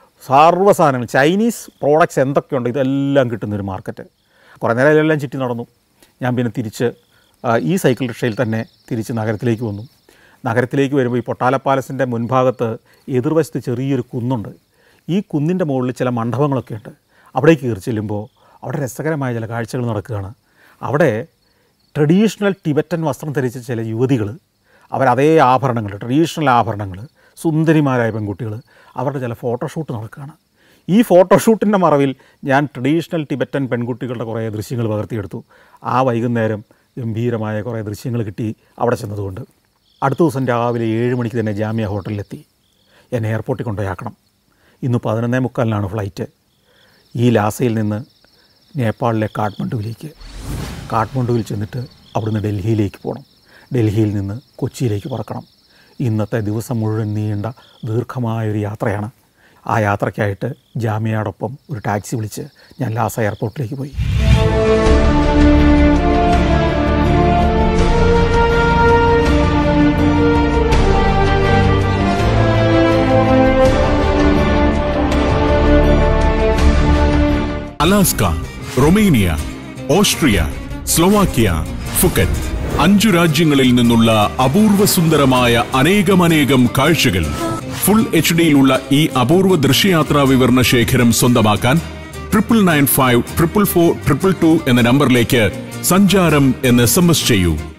S1: സർവ്വ സാധനങ്ങൾ ചൈനീസ് പ്രോഡക്റ്റ്സ് എന്തൊക്കെയുണ്ട് ഇതെല്ലാം കിട്ടുന്നൊരു മാർക്കറ്റ് കുറേ നേരം ഇതെല്ലാം ചുറ്റി നടന്നു ഞാൻ പിന്നെ തിരിച്ച് ആ, ഈ സൈക്കിൾ റിക്ഷയിൽ തന്നെ തിരിച്ച് നഗരത്തിലേക്ക് വന്നു നഗരത്തിലേക്ക് വരുമ്പോൾ ഈ പൊട്ടാല പാലസിൻ്റെ മുൻഭാഗത്ത് എതിർവശത്ത് ചെറിയൊരു കുന്നുണ്ട് ഈ കുന്നിൻ്റെ മുകളിൽ ചില മണ്ഡപങ്ങളൊക്കെ ഉണ്ട് അവിടേക്ക് കയറി ചെല്ലുമ്പോൾ അവിടെ രസകരമായ ചില കാഴ്ചകൾ നടക്കുകയാണ് അവിടെ ട്രഡീഷണൽ ടിബറ്റൻ വസ്ത്രം ധരിച്ച ചില യുവതികൾ അവരതേ ആഭരണങ്ങൾ ട്രഡീഷണൽ ആഭരണങ്ങൾ സുന്ദരിമാരായ പെൺകുട്ടികൾ അവരുടെ ചില ഫോട്ടോഷൂട്ട് നടക്കുകയാണ് ഈ ഫോട്ടോഷൂട്ടിൻ്റെ മറവിൽ ഞാൻ ട്രഡീഷണൽ ടിബറ്റൻ പെൺകുട്ടികളുടെ കുറേ ദൃശ്യങ്ങൾ പകർത്തിയെടുത്തു ആ വൈകുന്നേരം ഗംഭീരമായ കുറേ ദൃശ്യങ്ങൾ കിട്ടി അവിടെ ചെന്നതുകൊണ്ട് അടുത്ത ദിവസം രാവിലെ ഏഴ് മണിക്ക് തന്നെ ജാമ്യ ഹോട്ടലിലെത്തി എന്നെ എയർപോർട്ടിൽ കൊണ്ടുപോയാക്കണം ഇന്ന് പതിനൊന്നേ മുക്കാലിനാണ് ഫ്ലൈറ്റ് ഈ ലാസയിൽ നിന്ന് നേപ്പാളിലെ കാഠ്മണ്ഡുവിലേക്ക് കാഠ്മണ്ഡുവിൽ ചെന്നിട്ട് അവിടുന്ന് ഡൽഹിയിലേക്ക് പോകണം ഡൽഹിയിൽ നിന്ന് കൊച്ചിയിലേക്ക് പറക്കണം ഇന്നത്തെ ദിവസം മുഴുവൻ നീണ്ട ദീർഘമായൊരു യാത്രയാണ് ആ യാത്രയ്ക്കായിട്ട് ജാമ്യയോടൊപ്പം ഒരു ടാക്സി വിളിച്ച് ഞാൻ ലാസ എയർപോർട്ടിലേക്ക് പോയി
S2: Alaska Romania Austria Slovakia Phuket അഞ്ചു രാജ്യങ്ങളിൽ നിന്നുള്ള അപൂർവ സുന്ദരമായ അനേകമനേകം കാഴ്ചകൾ ഫുൾ എച്ച് ഡിയിലുള്ള ഈ അപൂർവ ദൃശ്യയാത്രാ വിവരണ ശേഖരം സ്വന്തമാക്കാൻ triple nine five triple four triple two എന്ന നമ്പറിലേക്ക് സഞ്ചാരം എന്ന് എസ് എം എസ് ചെയ്യൂ